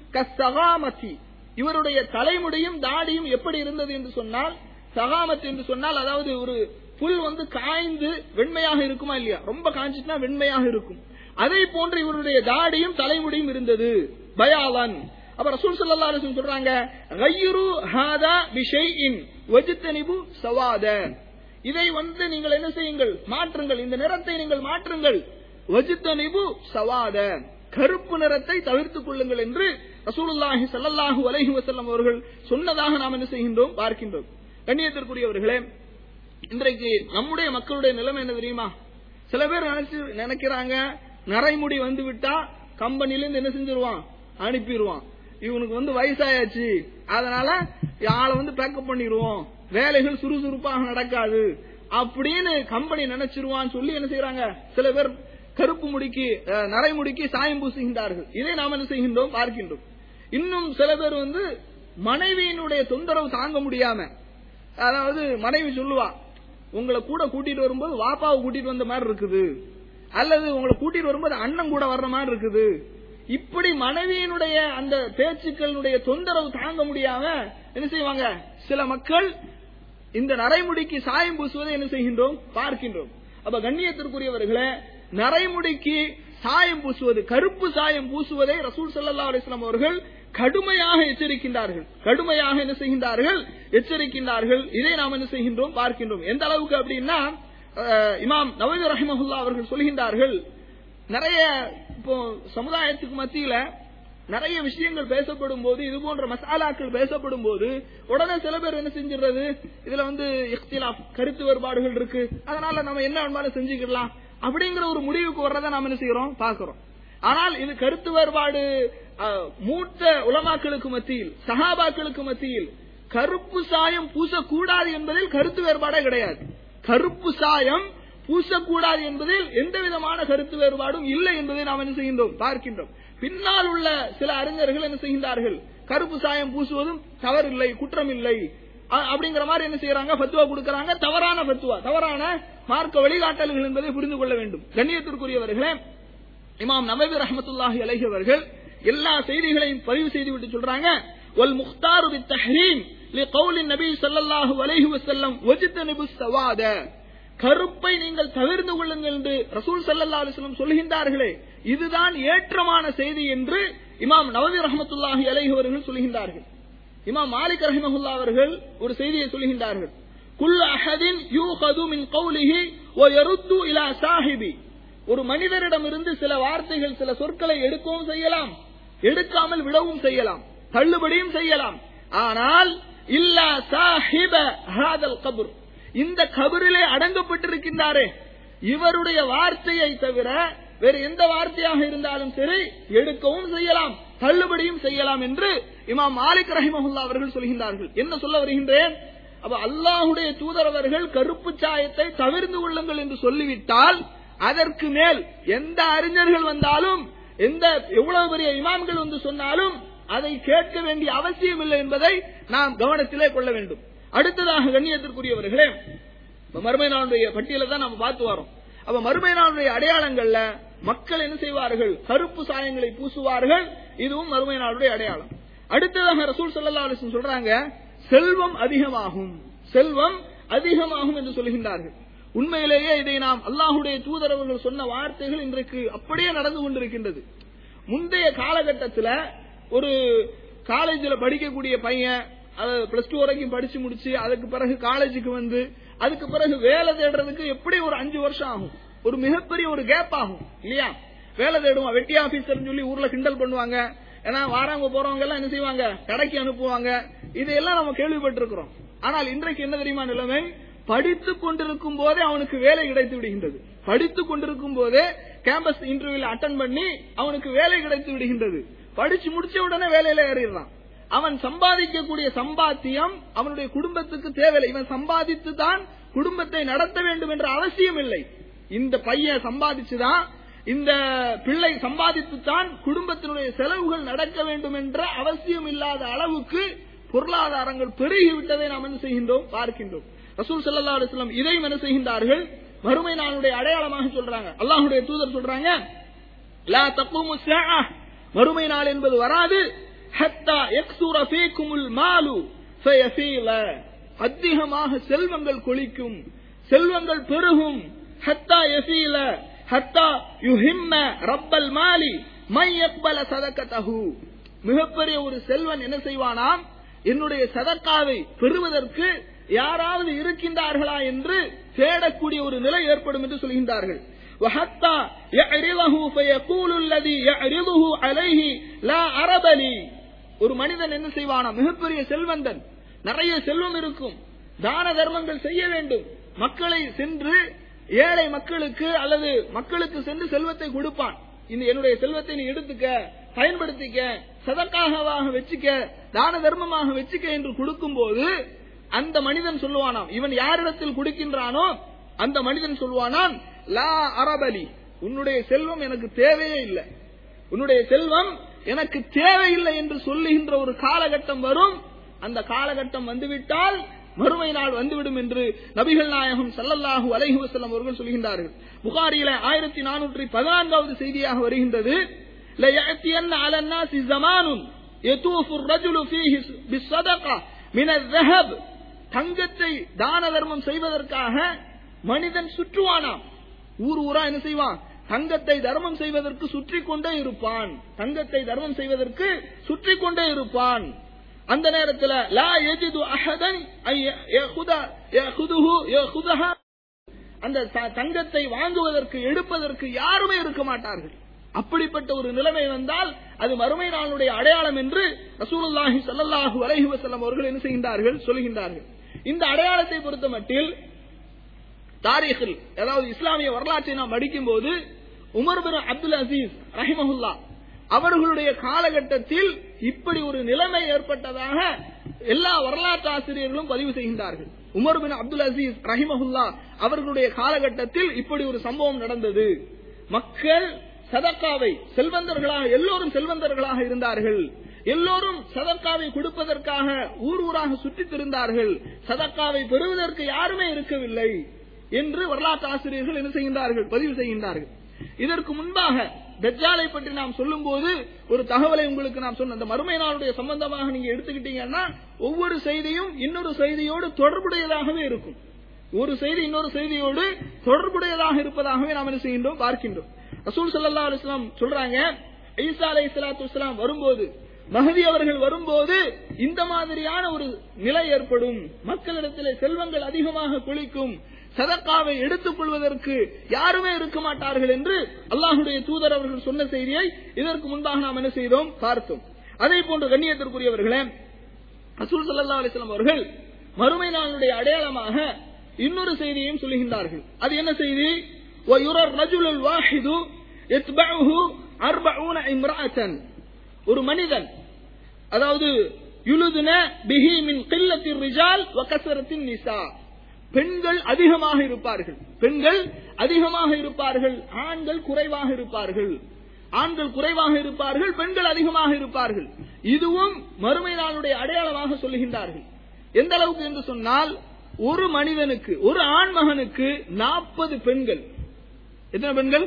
கஸ்ஸகாமதி இவருடைய தலைமுடியும் தாடியும் எப்படி இருந்தது என்று சொன்னால் சகாமத் என்று சொன்னால் அதாவது ஒரு புல் வந்து காய்ந்து வெண்மையாக இருக்குமா இல்லையா ரொம்ப காய்ஞ்சிட்டுனா வெண்மையாக இருக்கும் அதே போன்று இவருடைய தாடியும் தலைமுடியும் இருந்தது பயாலன் அப்ப ரசூல் ஸல்லல்லாஹு அலைஹி வஸல்லம் சொல்றாங்க கையுரு ஹாதா பிஷைஇன் வஜ்தனிபு சவாத இதை வந்து நீங்கள் என்ன செய்யுங்கள் மாற்றுங்கள் இந்த நிறத்தை நீங்கள் மாற்றுங்கள் வஜ்தனிபு சவாத கருப்பு நிறத்தை தவிர்த்துக் கொள்ளுங்கள் என்று ரசூலுல்லாஹி ஸல்லல்லாஹு அலைஹி வஸல்லம் அவர்கள் சொன்னதாக நாம் என்ன செய்கின்றோம் பார்க்கின்றோம் கண்ணியத்திற்குரியவர்களே இன்றைக்கு நம்முடைய மக்களுடைய நிலைமை என்ன தெரியுமா சில பேர் நினைச்சு நினைக்கிறாங்க நரைமுடி வந்து விட்டா கம்பெனில இருந்து என்ன செஞ்சிருவான் அனுப்பிடுவான் இவனுக்கு வந்து வயசாயாச்சு அதனால ஆளை வந்து பேக்கப் பண்ணிடுவோம் வேலைகள் சுறுசுறுப்பாக நடக்காது அப்படின்னு கம்பெனி நினைச்சிருவான்னு சொல்லி என்ன செய்யறாங்க சில பேர் கருப்பு முடிக்கு அஹ், நரைமுடிக்கு சாயம் பூசுகின்றார்கள் இதை நாம் என்ன செய்கின்றோம் பார்க்கின்றோம் இன்னும் சில பேர் வந்து மனைவியினுடைய தொந்தரவு தாங்க முடியாம அதாவது மனைவி சொல்லுவா உங்களை கூட கூட்டிட்டு வரும்போது வாப்பாவை கூட்டிட்டு வந்த மாதிரி இருக்குது அல்லது உங்களை கூட்டிட்டு வரும்போது அண்ணன் கூட வர்ற மாதிரி இருக்குது இப்படி மனைவியினுடைய அந்த பேச்சுக்களுடைய தொந்தரவு தாங்க முடியாம என்ன செய்வாங்க சில மக்கள் இந்த நரைமுடிக்கு சாயம் பூசுவதை என்ன செய்கின்றோம் பார்க்கின்றோம் அப்ப கண்ணியத்திற்குரியவர்களே நரைமுடிக்கு சாயம் பூசுவது கருப்பு சாயம் பூசுவதை ரசூல் சல்லா அலிஸ்லாம் அவர்கள் கடுமையாக எச்சரிக்கின்றார்கள் கடுமையாக என்ன செய்கின்றார்கள் எச்சரிக்கின்றார்கள் இதை நாம் என்ன செய்கின்றோம் பார்க்கின்றோம் எந்த அளவுக்கு அப்படின்னா அஹ், இமாம் நவீன ரஹிமஹுல்லா அவர்கள் சொல்கின்றார்கள் நிறைய இப்போ சமுதாயத்துக்கு மத்தியில நிறைய விஷயங்கள் பேசப்படும் போது இது போன்ற மசாலாக்கள் பேசப்படும் போது உடனே சில பேர் என்ன செஞ்சிடுறது இதுல வந்து இஃப்திலாப் கருத்து வேறுபாடுகள் இருக்கு அதனால நம்ம என்ன வேணுமாலும் செஞ்சுக்கலாம் அப்படிங்கிற ஒரு முடிவுக்கு வர்றதை நாம என்ன செய்யறோம் பாக்குறோம் ஆனால் இது கருத்து வேறுபாடு அஹ், மூத்த உலமாக்களுக்கு மத்தியில் சஹாபாக்களுக்கு மத்தியில் கருப்பு சாயம் பூசக்கூடாது என்பதில் கருத்து வேறுபாடே கிடையாது கருப்பு சாயம் பூசக்கூடாது என்பதில் எந்த விதமான கருத்து வேறுபாடும் இல்லை என்பதை நாம் என்ன செய்கின்றோம் பார்க்கின்றோம் பின்னால் உள்ள சில அறிஞர்கள் என்ன செய்கின்றார்கள் கருப்பு சாயம் பூசுவதும் தவறில்லை குற்றம் இல்லை அ- அப்படிங்கிற மாதிரி என்ன செய்யறாங்க பத்துவா கொடுக்கறாங்க தவறான பத்துவா தவறான மார்க்க வழிகாட்டல்கள் என்பதை புரிந்து கொள்ள வேண்டும் கண்ணியத்திற்குரியவர்களே இமாம் நபவி ரஹமத்துல்லாஹி அலைஹி அவர்கள் எல்லா செய்திகளையும் பதிவு செய்து விட்டு சொல்றாங்க வல் முக்தாரு பித் தஹ்ரீம் லிகௌலின் நபி ஸல்லல்லாஹு அலைஹி வஸல்லம் வஜ்தனிபு சவாத கருப்பை நீங்கள் தவிர்ந்து கொள்ளுங்கள் என்று ரசூல் ஸல்லல்லாஹு அலைஹி வஸல்லம் சொல்கின்றார்களே இதுதான் ஏற்றமான செய்தி என்று இமாம் நவவி ரஹமத்துல்லாஹி அலைஹி அவர்கள் சொல்கின்றார்கள் இமாம் மாலிக் ரஹிமஹுல்லா அவர்கள் ஒரு செய்தியை சொல்கின்றார்கள் குல் அஹதின் யூஹது மின் கௌலிஹி வ யருத்து இலா சாஹிபி ஒரு மனிதரிடமிருந்து சில வார்த்தைகள் சில சொற்களை எடுக்கவும் செய்யலாம் எடுக்காமல் விடவும் செய்யலாம் தள்ளுபடியும் செய்யலாம் ஆனால் இல்லா சாஹிப ஹாதல் கபுர் இந்த கபரிலே அடங்கப்பட்டிருக்கின்றாரே இவருடைய வார்த்தையை தவிர வேறு எந்த வார்த்தையாக இருந்தாலும் சரி எடுக்கவும் செய்யலாம் தள்ளுபடியும் செய்யலாம் என்று இமாம் மாலிக் ரஹிமஹுல்லா அவர்கள் சொல்கின்றார்கள் என்ன சொல்ல வருகின்றேன் அப்ப அல்லாஹுடைய தூதரவர்கள் கருப்பு சாயத்தை தவிர்ந்து கொள்ளுங்கள் என்று சொல்லிவிட்டால் அதற்கு மேல் எந்த அறிஞர்கள் வந்தாலும் எந்த எவ்வளவு பெரிய இமாம்கள் வந்து சொன்னாலும் அதை கேட்க வேண்டிய அவசியம் இல்லை என்பதை நாம் கவனத்திலே கொள்ள வேண்டும் அடுத்ததாக கண்ணியத்திற்குரியவர்களே இப்ப மறுமை நாளுடைய பட்டியலை தான் நம்ம பார்த்து வரோம் அப்ப மறுமை நாளுடைய அடையாளங்கள்ல மக்கள் என்ன செய்வார்கள் கருப்பு சாயங்களை பூசுவார்கள் இதுவும் மறுமை நாளுடைய அடையாளம் அடுத்ததாக ரசூல் ஸல்லல்லாஹு அலைஹி வஸல்லம் சொல்றாங்க செல்வம் அதிகமாகும் செல்வம் அதிகமாகும் என்று சொல்கின்றார்கள் உண்மையிலேயே இதை நாம் அல்லாஹுடைய தூதரவர்கள் சொன்ன வார்த்தைகள் இன்றைக்கு அப்படியே நடந்து கொண்டிருக்கின்றது முந்தைய காலகட்டத்துல ஒரு காலேஜ்ல படிக்கக்கூடிய பையன் பிளஸ் டூ வரைக்கும் படிச்சு முடிச்சு அதுக்கு பிறகு காலேஜுக்கு வந்து அதுக்கு பிறகு வேலை தேடுறதுக்கு எப்படி ஒரு அஞ்சு வருஷம் ஆகும் ஒரு மிகப்பெரிய ஒரு கேப் ஆகும் இல்லையா வேலை தேடுவான் வெட்டி ஆபீசர் சொல்லி ஊர்ல கிண்டல் பண்ணுவாங்க ஏன்னா வாராங்க போறவங்க எல்லாம் என்ன செய்வாங்க கடைக்கு அனுப்புவாங்க இதையெல்லாம் நம்ம கேள்விப்பட்டிருக்கிறோம் ஆனால் இன்றைக்கு என்ன தெரியுமா நிலைமை படித்துக் கொண்டிருக்கும் போதே அவனுக்கு வேலை கிடைத்து விடுகின்றது படித்துக் கொண்டிருக்கும் போதே கேம்பஸ் இன்டர்வியூல அட்டன் பண்ணி அவனுக்கு வேலை கிடைத்து விடுகின்றது படிச்சு முடிச்ச உடனே வேலையில ஏறிடுறான் அவன் சம்பாதிக்கக்கூடிய சம்பாத்தியம் அவனுடைய குடும்பத்துக்கு தேவையில்லை இவன் சம்பாதித்து தான் குடும்பத்தை நடத்த வேண்டும் என்ற அவசியம் இல்லை இந்த பையன் சம்பாதிச்சுதான் இந்த பிள்ளை சம்பாதித்து தான் குடும்பத்தினுடைய செலவுகள் நடக்க வேண்டும் என்ற அவசியம் இல்லாத அளவுக்கு பொருளாதாரங்கள் பெருகிவிட்டதை நாம் என்ன செய்கின்றோம் பார்க்கின்றோம் ரசூல் ஸல்லல்லாஹு அலைஹி வஸல்லம் இதையும் என்ன செய்கின்றார்கள் மறுமை நாளுடைய அடையாளமாக சொல்றாங்க அல்லாஹ்வுடைய தூதர் சொல்றாங்க லா தக்குமு ஸாஅ மறுமை நாள் என்பது வராது ஹத்தா யக்ஸுர ஃபீக்குமுல் மாலு ஃபயஃபீல அதிகமாக செல்வங்கள் கொளிக்கும் செல்வங்கள் பெருகும் ஹத்தா யஃபீல ஹத்தா யுஹிம்ம ரப்பல் மாலி மை யக்பல சதகதஹு மிகப்பெரிய ஒரு செல்வன் என்ன செய்வானாம் என்னுடைய சதக்காவை பெறுவதற்கு யாராவது இருக்கின்றார்களா என்று தேடக்கூடிய ஒரு நிலை ஏற்படும் என்று சொல்கின்றார்கள் وحتى يعرضه فيقول الذي يعرضه عليه لا عرب لي ஒரு மனிதன் என்ன செய்வானா மிகப்பெரிய செல்வந்தன் நிறைய செல்வம் இருக்கும் தான தர்மங்கள் செய்ய வேண்டும் மக்களை சென்று ஏழை மக்களுக்கு அல்லது மக்களுக்கு சென்று செல்வத்தை கொடுப்பான் இந்த என்னுடைய செல்வத்தை நீ எடுத்துக்க பயன்படுத்திக்க சதக்காகவாக வச்சுக்க தான தர்மமாக வச்சுக்க என்று கொடுக்கும் போது அந்த மனிதன் சொல்லுவானாம் இவன் யாரிடத்தில் கொடுக்கின்றானோ அந்த மனிதன் சொல்லுவானாம் லா அரபலி உன்னுடைய செல்வம் எனக்கு தேவையே இல்லை உன்னுடைய செல்வம் எனக்கு தேவையில்லை என்று சொல்லுகின்ற ஒரு காலகட்டம் வரும் அந்த காலகட்டம் வந்துவிட்டால் மறுமை நாள் வந்துவிடும் என்று நபிகள் நாயகம் ஸல்லல்லாஹு அலைஹி வஸல்லம் அவர்கள் சொல்கின்றார்கள் புகாரியில ஆயிரத்தி நானூற்றி பதினான்காவது செய்தியாக வருகின்றது لَيَأْتِيَنَّ عَلَى النَّاسِ زَمَانٌ يَطُوفُ الرَّجُلُ فِيهِ بِالصَّدَقَةِ مِنَ الذَّهَبِ தங்கத்தை தான தர்மம் செய்வதற்காக மனிதன் சுற்றுவானாம் ஊர் ஊரா என்ன செய்வான் தங்கத்தை தர்மம் செய்வதற்கு சுற்றி கொண்டே இருப்பான் தங்கத்தை தர்மம் செய்வதற்கு சுற்றி கொண்டே இருப்பான் அந்த நேரத்தில் லா எஜிது அஹதன் ஐ யஹுத யஹுதுஹு யஹுதஹா அந்த த- தங்கத்தை வாங்குவதற்கு எடுப்பதற்கு யாருமே இருக்க மாட்டார்கள் அப்படிப்பட்ட ஒரு நிலைமை வந்தால் அது மறுமை நாளுடைய அடையாளம் என்று ரசூலுல்லாஹி ஸல்லல்லாஹு அலைஹி வஸல்லம் அவர்கள் என்ன செய்கின்றார்கள் சொல்கின்றார்கள் இந்த அடையாளத்தை பொறுத்த மட்டில் தாரீகில் அதாவது இஸ்லாமிய வரலாற்றை நாம் படிக்கும் போது உமர் பின் அப்துல் அசீஸ் ரஹிமஹுல்லா அவர்களுடைய காலகட்டத்தில் இப்படி ஒரு நிலைமை ஏற்பட்டதாக எல்லா வரலாற்று ஆசிரியர்களும் பதிவு செய்கின்றார்கள் உமர் பின் அப்துல் அசீஸ் ரஹிமஹுல்லா அவர்களுடைய காலகட்டத்தில் இப்படி ஒரு சம்பவம் நடந்தது மக்கள் சதக்காவை செல்வந்தர்களாக எல்லோரும் செல்வந்தர்களாக இருந்தார்கள் எல்லோரும் சதக்காவை கொடுப்பதற்காக ஊர் ஊராக சுற்றித் திரிந்தார்கள் சதக்காவை பெறுவதற்கு யாருமே இருக்கவில்லை என்று வரலாற்று ஆசிரியர்கள் என்ன செய்கின்றார்கள் பதிவு செய்கின்றார்கள் இதற்கு முன்பாக தஜ்ஜாலை பற்றி நாம் சொல்லும் போது ஒரு தகவலை உங்களுக்கு நாம் சொன்ன அந்த மறுமை நாளுடைய சம்பந்தமாக நீங்க எடுத்துக்கிட்டீங்கன்னா ஒவ்வொரு செய்தியும் இன்னொரு செய்தியோடு தொடர்புடையதாகவே இருக்கும் ஒரு செய்தி இன்னொரு செய்தியோடு தொடர்புடையதாக இருப்பதாகவே நாம் என்ன செய்கின்றோம் பார்க்கின்றோம் ரசூல் ஸல்லல்லாஹு அலைஹி வஸல்லம் சொல்றாங்க ஈசா அலைஹிஸ்ஸலாத்து வஸலாம் வரும்போது மஹதி அவர்கள் வரும்போது இந்த மாதிரியான ஒரு நிலை ஏற்படும் மக்களிடத்திலே செல்வங்கள் அதிகமாக குளிக்கும் சதக்காவை எடுத்துக் கொள்வதற்கு யாருமே இருக்க மாட்டார்கள் என்று அல்லாஹுடைய தூதர் அவர்கள் சொன்ன செய்தியை இதற்கு முன்பாக நாம் என்ன செய்தோம் பார்த்தோம் அதே போன்று கண்ணியத்திற்குரியவர்களே ரசூல் ஸல்லல்லாஹு அலைஹி வஸல்லம் அவர்கள் மறுமை நாளுடைய அடையாளமாக இன்னொரு செய்தியையும் சொல்லுகின்றார்கள் அது என்ன செய்தி وَيُرَى الرَّجُلُ الْوَاحِدُ يَتْبَعُهُ أَرْبَعُونَ امْرَأَةً ஒரு மனிதன் அதாவது யுலுதுன பிஹி மின் கில்லத்தின் ரிஜால் வகசரத்தின் நிசா பெண்கள் அதிகமாக இருப்பார்கள் பெண்கள் அதிகமாக இருப்பார்கள் ஆண்கள் குறைவாக இருப்பார்கள் ஆண்கள் குறைவாக இருப்பார்கள் பெண்கள் அதிகமாக இருப்பார்கள் இதுவும் மறுமை நாளுடைய அடையாளமாக சொல்லுகின்றார்கள் எந்த அளவுக்கு என்று சொன்னால் ஒரு மனிதனுக்கு ஒரு ஆண் மகனுக்கு நாற்பது பெண்கள் எத்தனை பெண்கள்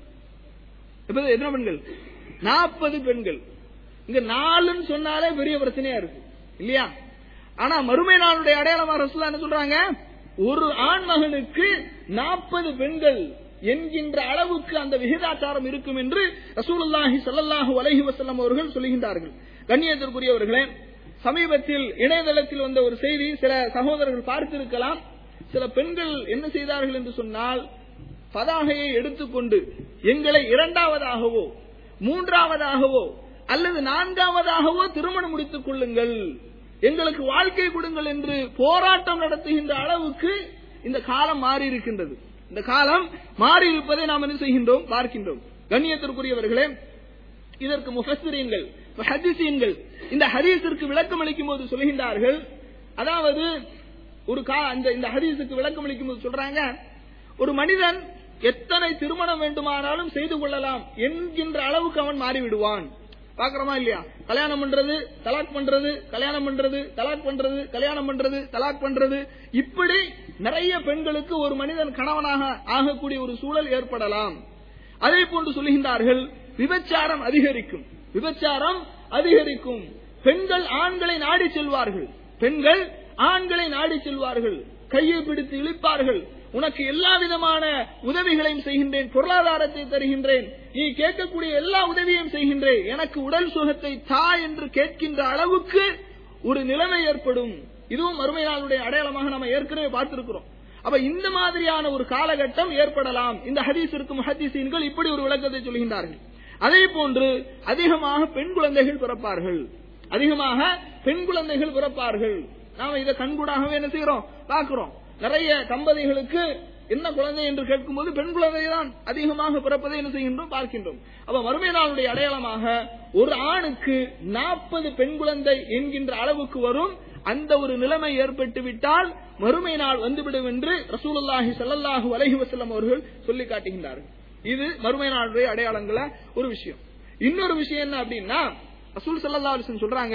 எப்ப எத்தனை பெண்கள் நாற்பது பெண்கள் இங்க நாலுன்னு சொன்னாலே பெரிய பிரச்சனையா இருக்கு இல்லையா ஆனா மறுமை நாளுடைய அடையாளமாக ரசூலா என்ன சொல்றாங்க ஒரு ஆண் மகனுக்கு நாற்பது பெண்கள் என்கின்ற அளவுக்கு அந்த விகிதாச்சாரம் இருக்கும் என்று ரசூலுல்லாஹி ஸல்லல்லாஹு அலைஹி வஸல்லம் அவர்கள் சொல்லுகின்றார்கள் கண்ணியத்திற்குரியவர்களே சமீபத்தில் இணையதளத்தில் வந்த ஒரு செய்தி சில சகோதரர்கள் பார்த்திருக்கலாம் சில பெண்கள் என்ன செய்தார்கள் என்று சொன்னால் பதாகையை எடுத்துக்கொண்டு எங்களை இரண்டாவதாகவோ மூன்றாவதாகவோ அல்லது நான்காவதாகவோ திருமணம் முடித்துக் கொள்ளுங்கள் எங்களுக்கு வாழ்க்கை கொடுங்கள் என்று போராட்டம் நடத்துகின்ற அளவுக்கு இந்த காலம் மாறி இருக்கின்றது இந்த காலம் மாறி இருப்பதை நாம் என்ன செய்கின்றோம் பார்க்கின்றோம் கண்ணியத்திற்குரியவர்களே இதற்கு முஃபஸ்ஸிரீன்கள் ஹதீசீன்கள் இந்த ஹதீஸிற்கு விளக்கம் அளிக்கும் போது சொல்கின்றார்கள் அதாவது ஒரு கா அந்த இந்த ஹதீஸுக்கு விளக்கம் அளிக்கும் போது சொல்றாங்க ஒரு மனிதன் எத்தனை திருமணம் வேண்டுமானாலும் செய்து கொள்ளலாம் என்கின்ற அளவுக்கு அவன் மாறிவிடுவான் பாக்குறோமா இல்லையா கல்யாணம் பண்றது தலாக் பண்றது கல்யாணம் பண்றது தலாக் பண்றது கல்யாணம் பண்றது தலாக் பண்றது இப்படி நிறைய பெண்களுக்கு ஒரு மனிதன் கணவனாக ஆகக்கூடிய ஒரு சூழல் ஏற்படலாம் அதே போன்று சொல்லுகின்றார்கள் விபச்சாரம் அதிகரிக்கும் விபச்சாரம் அதிகரிக்கும் பெண்கள் ஆண்களை நாடி செல்வார்கள் பெண்கள் ஆண்களை நாடி செல்வார்கள் கையை பிடித்து இழுப்பார்கள் உனக்கு எல்லா விதமான உதவிகளையும் செய்கின்றேன் பொருளாதாரத்தை தருகின்றேன் நீ கேட்கக்கூடிய எல்லா உதவியையும் செய்கின்றேன் எனக்கு உடல் சுகத்தை தா என்று கேட்கின்ற அளவுக்கு ஒரு நிலைமை ஏற்படும் இதுவும் மறுமை நாளுடைய அடையாளமாக நம்ம ஏற்கனவே பார்த்திருக்கிறோம் அப்ப இந்த மாதிரியான ஒரு காலகட்டம் ஏற்படலாம் இந்த ஹதீஸிற்கு முஹதீசீன்கள் இப்படி ஒரு விளக்கத்தை சொல்கின்றார்கள் அதே போன்று அதிகமாக பெண் குழந்தைகள் பிறப்பார்கள் அதிகமாக பெண் குழந்தைகள் பிறப்பார்கள் நாம இதை கண்கூடாகவே என்ன செய்யறோம் பார்க்கிறோம் நிறைய தம்பதிகளுக்கு என்ன குழந்தை என்று கேட்கும்போது பெண் குழந்தை தான் அதிகமாக பிறப்பதை என்ன செய்கின்றோம் பார்க்கின்றோம் அப்ப மறுமை நாளுடைய அடையாளமாக ஒரு ஆணுக்கு நாற்பது பெண் குழந்தை என்கின்ற அளவுக்கு வரும் அந்த ஒரு நிலைமை ஏற்பட்டு விட்டால் மறுமை நாள் வந்துவிடும் என்று ரசூலுல்லாஹி ஸல்லல்லாஹு அலைஹி வஸல்லம் அவர்கள் சொல்லி காட்டுகின்றார்கள் இது மறுமை நாளுடைய அடையாளங்கள ஒரு விஷயம் இன்னொரு விஷயம் என்ன அப்படின்னா ரசூல் ஸல்லல்லாஹு அலைஹி வஸல்லம் சொல்றாங்க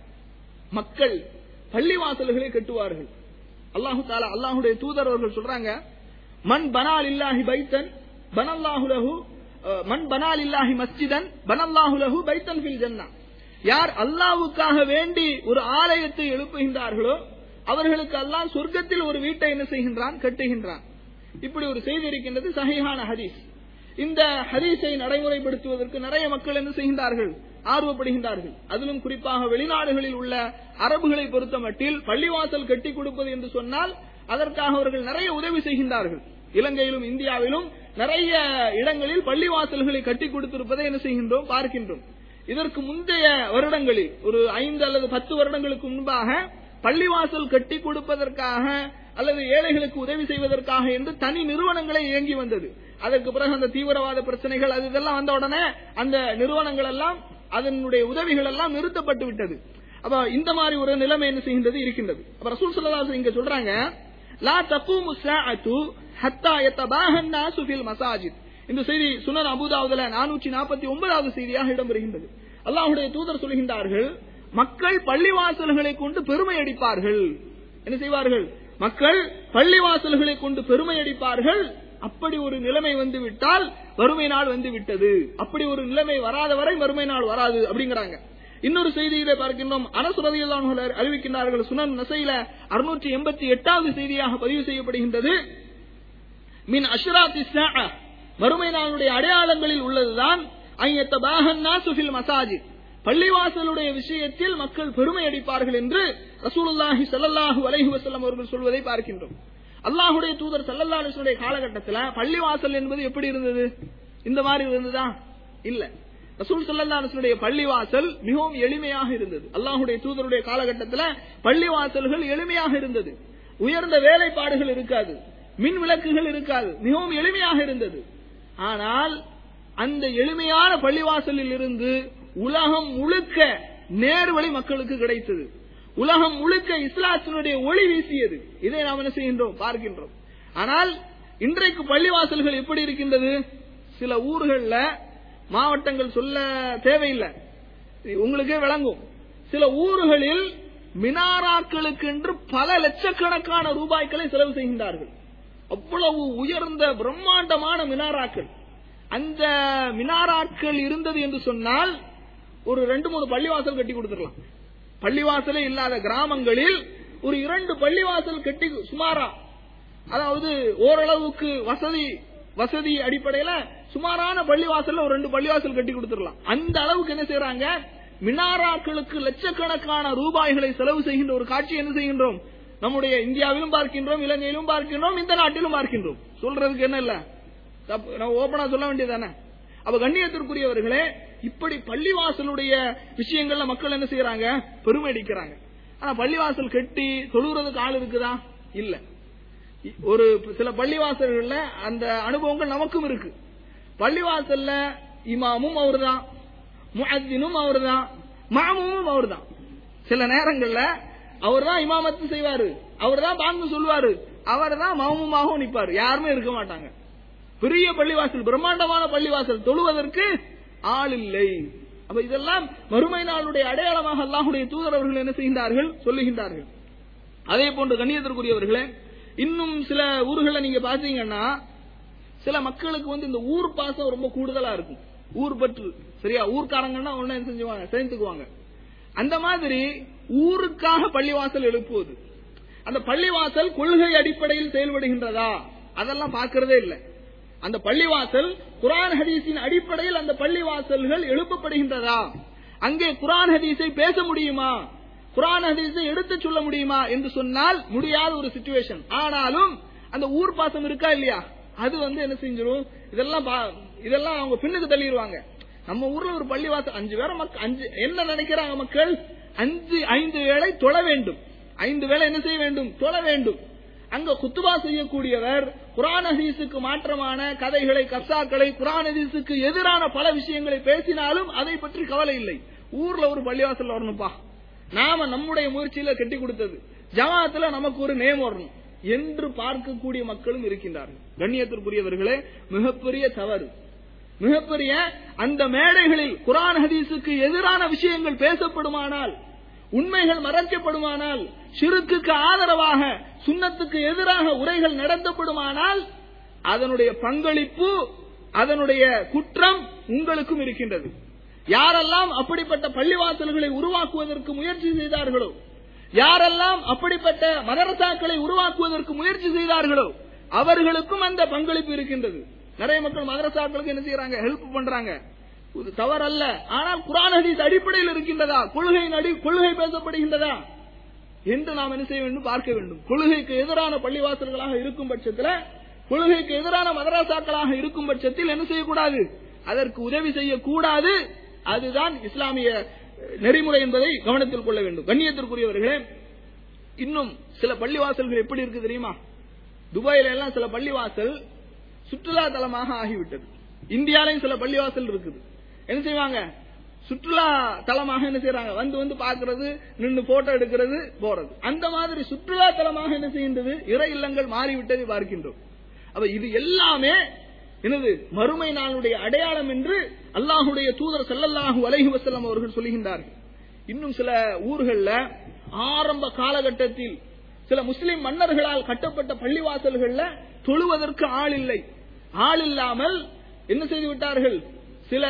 மக்கள் பள்ளிவாசல்களை கட்டுவார்கள் அல்லாஹு தாலா அல்லாஹுடைய தூதர் அவர்கள் சொல்றாங்க மன் பனால் இல்லாஹி பைத்தன் பனல்லாஹு லஹு அஹ், மன் பனால் இல்லாஹி மஸ்ஜிதன் பனல்லாஹு லஹு பைத்தன் ஃபில் ஜன்னா யார் அல்லாஹ்வுக்காக வேண்டி ஒரு ஆலயத்தை எழுப்புகின்றார்களோ அவர்களுக்கு அல்லாஹ் சொர்க்கத்தில் ஒரு வீட்டை என்ன செய்கின்றான் கட்டுகின்றான் இப்படி ஒரு செய்தி இருக்கின்றது சஹீஹான ஹதீஸ் இந்த ஹதீஸை நடைமுறைப்படுத்துவதற்கு நிறைய மக்கள் என்ன செய்கின்றார்கள் ஆர்வப்படுகின்றார்கள் அதிலும் குறிப்பாக வெளிநாடுகளில் உள்ள அரபுகளை பொறுத்த மட்டில் பள்ளிவாசல் கட்டி கொடுப்பது என்று சொன்னால் அதற்காக அவர்கள் நிறைய உதவி செய்கின்றார்கள் இலங்கையிலும் இந்தியாவிலும் நிறைய இடங்களில் பள்ளிவாசல்களை கட்டி கொடுத்திருப்பதை என்ன செய்கின்றோம் பார்க்கின்றோம் இதற்கு முந்தைய வருடங்களில் ஒரு ஐந்து அல்லது பத்து வருடங்களுக்கு முன்பாக பள்ளிவாசல் கட்டி கொடுப்பதற்காக அல்லது ஏழைகளுக்கு உதவி செய்வதற்காக என்று தனி நிறுவனங்களை இயங்கி வந்தது அதற்கு பிறகு அந்த தீவிரவாத பிரச்சனைகள் அது இதெல்லாம் வந்த உடனே அந்த நிறுவனங்கள் எல்லாம் அதனுடைய உதவிகள் எல்லாம் நிறுத்தப்பட்டு விட்டது அப்ப இந்த மாதிரி ஒரு நிலைமை என்ன செய்கின்றது இருக்கின்றது அப்ப ரசூல் ஸல்லல்லாஹு இங்க சொல்றாங்க லா தக்கூமு ஸாஅத்து ஹத்தா யதபாஹ الناس ஃபில் மசாஜித் இந்த செய்தி சுனன் அபூதாவுதுல 449வது செய்தியாக இடம்பெறுகின்றது அல்லாஹ்வுடைய தூதர் சொல்கின்றார்கள் மக்கள் பள்ளிவாசல்களை கொண்டு பெருமை அடிப்பார்கள் என்ன செய்வார்கள் மக்கள் பள்ளிவாசல்களை கொண்டு பெருமை அடிப்பார்கள் அப்படி ஒரு நிலைமை வந்து விட்டால் வறுமை நாள் வந்து விட்டது அப்படி ஒரு நிலைமை வராத வரை வறுமை நாள் வராது அப்படிங்கிறாங்க இன்னொரு செய்தியிலே பார்க்கின்றோம் அனசுரதியிலான அறிவிக்கின்றார்கள் சுனன் நசையில அறுநூற்றி எண்பத்தி எட்டாவது செய்தியாக பதிவு செய்யப்படுகின்றது மின் அஷ்ராத்தி ஸாஅ மறுமை நாளுடைய அடையாளங்களில் உள்ளதுதான் ஐயத்தபாஹன்னா சுஃபில் மசாஜித் பள்ளிவாசலுடைய விஷயத்தில் மக்கள் பெருமை அடிப்பார்கள் என்று ரசூலுல்லாஹி ஸல்லல்லாஹு அலைஹி வஸல்லம் அவர்கள் சொல்வதை பார்க்கின்றோம் அல்லாஹ்வுடைய தூதர் ஸல்லல்லாஹு அலைஹி வஸல்லம் காலகட்டத்தில் பள்ளிவாசல் என்பது எப்படி இருந்தது இந்த மாதிரி இருந்ததா இல்ல ரசூல் ஸல்லல்லாஹு அலைஹி வஸல்லம் பள்ளிவாசல் மிகவும் எளிமையாக இருந்தது அல்லாஹ்வுடைய தூதருடைய காலகட்டத்தில் பள்ளிவாசல்கள் எளிமையாக இருந்தது உயர்ந்த வேலைப்பாடுகள் இருக்காது மின் விளக்குகள் இருக்காது மிகவும் எளிமையாக இருந்தது ஆனால் அந்த எளிமையான பள்ளிவாசலில் இருந்து உலகம் முழுக்க நேர்வழி மக்களுக்கு கிடைத்தது உலகம் முழுக்க இஸ்லாத்தினுடைய ஒளி வீசியது இதை நாம் என்ன செய்கின்றோம் பார்க்கின்றோம் ஆனால் இன்றைக்கு பள்ளிவாசல்கள் எப்படி இருக்கின்றது சில ஊர்கள்ல மாவட்டங்கள் சொல்ல தேவையில்லை உங்களுக்கே விளங்கும் சில ஊர்களில் மினாராக்களுக்கு என்று பல லட்சக்கணக்கான ரூபாய்களை செலவு செய்கின்றார்கள் அவ்வளவு உயர்ந்த பிரம்மாண்டமான மினாராக்கள் அந்த மினாராக்கள் இருந்தது என்று சொன்னால் ஒரு ரெண்டு மூணு பள்ளிவாசல் கட்டி கொடுத்துடலாம் பள்ளிவாசலே இல்லாத கிராமங்களில் ஒரு இரண்டு பள்ளிவாசல் கட்டி சுமாரா அதாவது ஓரளவுக்கு வசதி வசதி அடிப்படையில சுமாரான பள்ளிவாசல்ல ஒரு ரெண்டு பள்ளிவாசல் கட்டி கொடுத்துடலாம் அந்த அளவுக்கு என்ன செய்யறாங்க மினாராக்களுக்கு லட்சக்கணக்கான ரூபாய்களை செலவு செய்கின்ற ஒரு காட்சி என்ன செய்கின்றோம் நம்முடைய இந்தியாவிலும் பார்க்கின்றோம் இலங்கையிலும் பார்க்கின்றோம் இந்த நாட்டிலும் பார்க்கின்றோம் சொல்றதுக்கு என்ன இல்ல தப்பு நம்ம ஓபனா சொல்ல வேண்டியதானே அப்ப கண்ணியத்திற்குரியவர்களே இப்படி பள்ளிவாசலுடைய விஷயங்கள்ல மக்கள் என்ன செய்யறாங்க பெருமை அடிக்கிறாங்க ஆனா பள்ளிவாசல் கட்டி தொழுகிறதுக்கு ஆள் இருக்குதா இல்ல ஒரு சில பள்ளிவாசல்கள்ல அந்த அனுபவங்கள் நமக்கும் இருக்கு பள்ளிவாசல்ல இமாமும் அவர்தான் முஅத்தினும் அவர்தான் மாமுமும் அவர்தான் சில நேரங்கள்ல அவர் தான் இமாமத்து செய்வாரு அவர் தான் பாங்கு சொல்லுவாரு அவர் தான் மௌனமாகவும் நிற்பாரு யாருமே இருக்க மாட்டாங்க பெரிய பள்ளிவாசல் பிரம்மாண்டமான பள்ளிவாசல் தொழுவதற்கு ஆள் இல்லை அப்ப இதெல்லாம் மறுமை நாளுடைய அடையாளமாக அல்லாஹுடைய தூதர் அவர்கள் என்ன செய்கின்றார்கள் சொல்லுகின்றார்கள் அதே போன்று கண்ணியத்திற்குரியவர்களே இன்னும் சில ஊர்களில் நீங்க பாத்தீங்கன்னா சில மக்களுக்கு வந்து இந்த ஊர் பாசம் ரொம்ப கூடுதலா இருக்கும் ஊர் பற்று சரியா ஊர்க்காரங்கன்னா ஒண்ணு என்ன செஞ்சுவாங்க சேர்ந்துக்குவாங்க அந்த மாதிரி ஊருக்காக பள்ளிவாசல் எழுப்புவது அந்த பள்ளிவாசல் கொள்கை அடிப்படையில் செயல்படுகின்றதா அதெல்லாம் பார்க்கறதே இல்லை அந்த பள்ளிவாசல் குரான் ஹதீஸின் அடிப்படையில் அந்த பள்ளிவாசல்கள் எழுப்பப்படுகின்றதா அங்கே குரான் ஹதீஸை பேச முடியுமா குரான் ஹதீஸை எடுத்து சொல்ல முடியுமா என்று சொன்னால் முடியாத ஒரு சுச்சுவேஷன் ஆனாலும் அந்த ஊர் பாசம் இருக்கா இல்லையா அது வந்து என்ன செஞ்சிடும் இதெல்லாம் பா- இதெல்லாம் அவங்க பின்னுக்கு தள்ளிடுவாங்க நம்ம ஊர்ல ஒரு பள்ளிவாசல் அஞ்சு பேரை மக்கள் அஞ்சு என்ன நினைக்கிறாங்க மக்கள் அஞ்சு ஐந்து வேளை தொழ வேண்டும் ஐந்து வேளை என்ன செய்ய வேண்டும் தொழ வேண்டும் அங்க குத்துபா செய்யக்கூடியவர் குரான் ஹதீஸுக்கு மாற்றமான கதைகளை கசாக்களை குரான் ஹதீஸுக்கு எதிரான பல விஷயங்களை பேசினாலும் அதை பற்றி கவலை இல்லை ஊர்ல ஒரு பள்ளிவாசல் வரணும்பா நாம நம்முடைய முயற்சியில கட்டி கொடுத்தது ஜமாத்துல நமக்கு ஒரு நேம் வரணும் என்று பார்க்கக்கூடிய மக்களும் இருக்கின்றார்கள் கண்ணியத்திற்குரியவர்களே மிகப்பெரிய தவறு மிகப்பெரிய அந்த மேடைகளில் குரான் ஹதீஸுக்கு எதிரான விஷயங்கள் பேசப்படுமானால் உண்மைகள் மறைக்கப்படுமானால் ஷிருக்குக்கு ஆதரவாக சுன்னத்துக்கு எதிராக உரைகள் நடத்தப்படுமானால் அதனுடைய பங்களிப்பு அதனுடைய குற்றம் உங்களுக்கும் இருக்கின்றது யாரெல்லாம் அப்படிப்பட்ட பள்ளிவாசல்களை உருவாக்குவதற்கு முயற்சி செய்தார்களோ யாரெல்லாம் அப்படிப்பட்ட மதரசாக்களை உருவாக்குவதற்கு முயற்சி செய்தார்களோ அவர்களுக்கும் அந்த பங்களிப்பு இருக்கின்றது நிறைய மக்கள் மதரசாக்களுக்கு என்ன செய்யறாங்க ஹெல்ப் பண்றாங்க இது தவறல்ல ஆனால் குரான் ஹதீஸ் அடிப்படையில் இருக்கின்றதா கொள்கையின் அடி கொள்கை பேசப்படுகின்றதா என்று நாம் என்ன செய்ய வேண்டும் பார்க்க வேண்டும் கொள்கைக்கு எதிரான பள்ளிவாசல்களாக இருக்கும் பட்சத்தில் கொள்கைக்கு எதிரான மதராசாக்களாக இருக்கும் பட்சத்தில் என்ன செய்யக்கூடாது அதற்கு உதவி செய்யக்கூடாது அதுதான் இஸ்லாமிய நெறிமுறை என்பதை கவனத்தில் கொள்ள வேண்டும் கண்ணியத்திற்குரியவர்களே இன்னும் சில பள்ளிவாசல்கள் எப்படி இருக்கு தெரியுமா துபாயில எல்லாம் சில பள்ளிவாசல் சுற்றுலா தலமாக ஆகிவிட்டது இந்தியாலையும் சில பள்ளிவாசல் இருக்குது என்ன செய்வாங்க சுற்றுலா தலமாக என்ன செய்யறாங்க வந்து வந்து பாக்குறது நின்று போட்டோ எடுக்கிறது போறது அந்த மாதிரி சுற்றுலா தலமாக என்ன செய்கின்றது இறை இல்லங்கள் மாறிவிட்டதை பார்க்கின்றோம் அப்ப இது எல்லாமே எனது மறுமை நாளுடைய அடையாளம் என்று அல்லாஹுடைய தூதர் ஸல்லல்லாஹு அலைஹி வஸல்லம் அவர்கள் சொல்லுகின்றார்கள் இன்னும் சில ஊர்கள்ல ஆரம்ப காலகட்டத்தில் சில முஸ்லிம் மன்னர்களால் கட்டப்பட்ட பள்ளிவாசல்கள்ல தொழுவதற்கு ஆள் இல்லை ஆள் இல்லாமல் என்ன செய்து விட்டார்கள் சில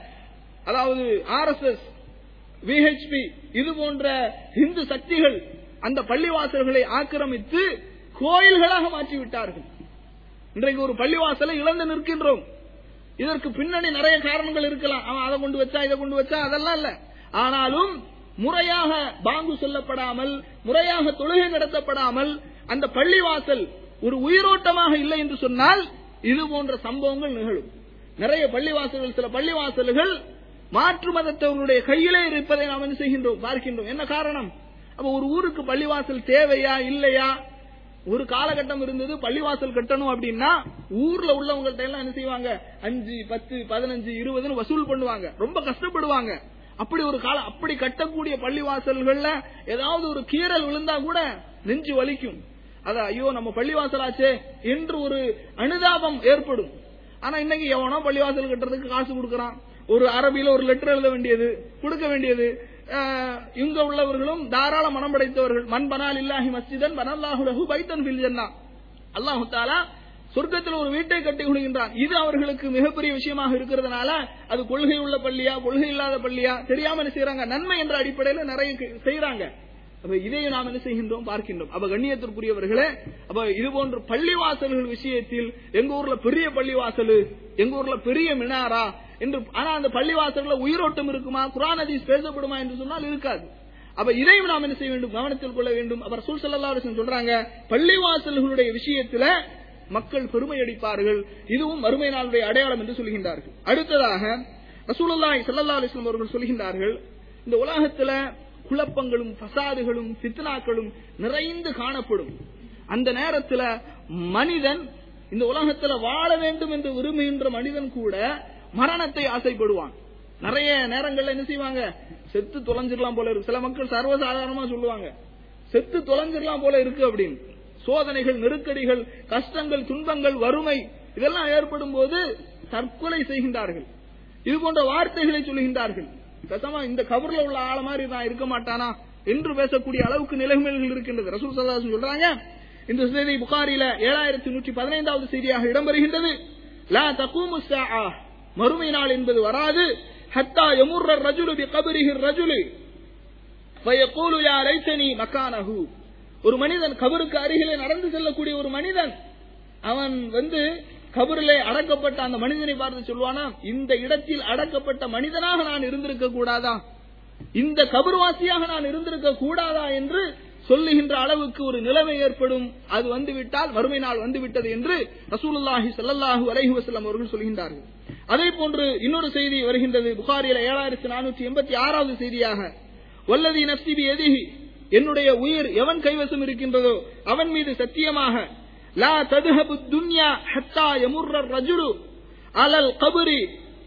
அதாவது ஆர்எஸ்எஸ் விஹெச்பி இது போன்ற இந்து சக்திகள் அந்த பள்ளிவாசல்களை ஆக்கிரமித்து கோயில்களாக மாற்றி விட்டார்கள் இன்றைக்கு ஒரு பள்ளிவாசலை இழந்து நிற்கின்றோம் இதற்கு பின்னணி நிறைய காரணங்கள் இருக்கலாம் அவன் அதை கொண்டு வச்சா இதை கொண்டு வச்சா அதெல்லாம் இல்ல ஆனாலும் முறையாக பாங்கு சொல்லப்படாமல் முறையாக தொழுகை நடத்தப்படாமல் அந்த பள்ளிவாசல் ஒரு உயிரோட்டமாக இல்லை என்று சொன்னால் இது போன்ற சம்பவங்கள் நிகழும் நிறைய பள்ளிவாசல்கள் சில பள்ளிவாசல்கள் மாற்று மதத்தவர்களுடைய கையிலே இருப்பதை நாம் என்ன செய்கின்றோம் பார்க்கின்றோம் என்ன காரணம் அப்ப ஒரு ஊருக்கு பள்ளிவாசல் தேவையா இல்லையா ஒரு காலகட்டம் இருந்தது பள்ளிவாசல் கட்டணும் அப்படின்னா ஊர்ல உள்ளவங்கள்ட்ட எல்லாம் என்ன செய்வாங்க அஞ்சு பத்து பதினஞ்சு இருபதுன்னு வசூல் பண்ணுவாங்க ரொம்ப கஷ்டப்படுவாங்க அப்படி ஒரு காலம் அப்படி கட்டக்கூடிய பள்ளிவாசல்கள்ல ஏதாவது ஒரு கீறல் விழுந்தா கூட நெஞ்சு வலிக்கும் அத ஐயோ நம்ம பள்ளிவாசலாச்சே என்று ஒரு அனுதாபம் ஏற்படும் ஆனா இன்னைக்கு எவனோ பள்ளிவாசல் கட்டுறதுக்கு காசு கொடுக்கறான் ஒரு அரபியில ஒரு லெட்டர் எழுத வேண்டியது கொடுக்க வேண்டியது அஹ், இங்க உள்ளவர்களும் தாராள மனம் படைத்தவர்கள் மண் பனால் இல்லாஹி மஸ்ஜிதன் பனல்லாஹு லஹு பைத்தன் ஃபில் ஜன்னா அல்லாஹு தாலா சொர்க்கத்தில் ஒரு வீட்டை கட்டி கொடுக்கின்றான் இது அவர்களுக்கு மிகப்பெரிய விஷயமாக இருக்கிறதுனால அது கொள்கை உள்ள பள்ளியா கொள்கை இல்லாத பள்ளியா தெரியாம என்ன செய்யறாங்க நன்மை என்ற அடிப்படையில நிறைய கே- செய்யறாங்க அப்ப இதையும் நாம் என்ன செய்கின்றோம் பார்க்கின்றோம் அப்ப கண்ணியத்திற்குரியவர்களே அப்ப இது போன்ற பள்ளிவாசல்கள் விஷயத்தில் எங்க ஊர்ல பெரிய பள்ளிவாசல் எங்க ஊர்ல பெரிய மினாரா என்று ஆனா அந்த பள்ளிவாசல்ல உயிரோட்டம் இருக்குமா குரான் ஹதீஸ் பேசப்படுமா என்று சொன்னால் இருக்காது அப்ப இதையும் நாம் என்ன செய்ய வேண்டும் கவனத்தில் கொள்ள வேண்டும் அவர் சூழ் சல்லா சொல்றாங்க பள்ளிவாசல்களுடைய விஷயத்துல மக்கள் பெருமை அடிப்பார்கள் இதுவும் மறுமை நாளுடைய அடையாளம் என்று சொல்கின்றார்கள் அடுத்ததாக ரசூலுல்லாஹி ஸல்லல்லாஹு அலைஹி வஸல்லம் அவர்கள் சொல்கின்றார்கள் இந்த உலகத்துல குழப்பங்களும் ஃபசாதுகளும் ஃபித்னாக்களும் நிறைந்து காணப்படும் அந்த நேரத்துல மனிதன் இந்த உலகத்துல வாழ வேண்டும் என்று விரும்புகின்ற மனிதன் கூட மரணத்தை ஆசைப்படுவான் நிறைய நேரங்கள்ல என்ன செய்வாங்க செத்து தொலைஞ்சிடலாம் போல இருக்கு சில மக்கள் சர்வசாதாரணமா சொல்லுவாங்க செத்து தொலைஞ்சிடலாம் போல இருக்கு அப்படின்னு சோதனைகள் நெருக்கடிகள் கஷ்டங்கள் துன்பங்கள் வறுமை இதெல்லாம் ஏற்படும் போது தற்கொலை செய்கின்றார்கள் இது போன்ற வார்த்தைகளை சொல்லுகின்றார்கள் பேசாம இந்த கபர்ல உள்ள ஆள மாதிரி நான் இருக்க மாட்டானா என்று பேசக்கூடிய அளவுக்கு நிலைமைகள் இருக்கின்றது ரசூல் சல்லாஹ் சொல்றாங்க இந்த செய்தி புகாரில ஏழாயிரத்தி நூற்றி பதினைந்தாவது செய்தியாக இடம்பெறுகின்றது லா தகூமு ஸாஆ மறுமை நாள் என்பது வராது ஹத்தா யமுர்ர ரஜுலு பி கபரிஹி ரஜுலு ஃபயகூலு யா லைத்தனி மக்கானஹு ஒரு மனிதன் கபருக்கு அருகிலே நடந்து செல்லக்கூடிய ஒரு மனிதன் அவன் வந்து கபரிலே அடக்கப்பட்ட அந்த மனிதனை பார்த்து சொல்வானா இந்த இடத்தில் அடக்கப்பட்ட மனிதனாக நான் இருந்திருக்க கூடாதா இந்த கபர்வாசியாக நான் இருந்திருக்க கூடாதா என்று சொல்லுகின்ற அளவுக்கு ஒரு நிலைமை ஏற்படும் அது வந்துவிட்டால் வறுமை நாள் வந்துவிட்டது என்று ரசூலுல்லாஹி ஸல்லல்லாஹு அலைஹி வஸல்லம் அவர்கள் சொல்கின்றார்கள் அதே போன்று இன்னொரு செய்தி வருகின்றது புகாரில ஏழாயிரத்தி நானூற்றி எண்பத்தி ஆறாவது செய்தியாக வல்லதி நப்சி எதிகி என்னுடைய உயிர் எவன் கைவசம் இருக்கின்றதோ அவன் மீது சத்தியமாக லா ததுஹபு துன்யா ஹத்தா யமுர்ர ரஜுலு அலல் கபரி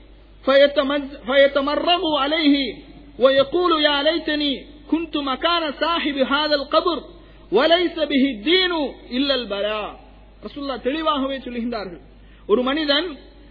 فيتمرغ عليه ويقول يا ليتني كنت مكان صاحب هذا القبر وليس به الدين إلا البلاء ரசூல்லா தெளிவாகவே சொல்லுகின்றார்கள் ஒரு மனிதன்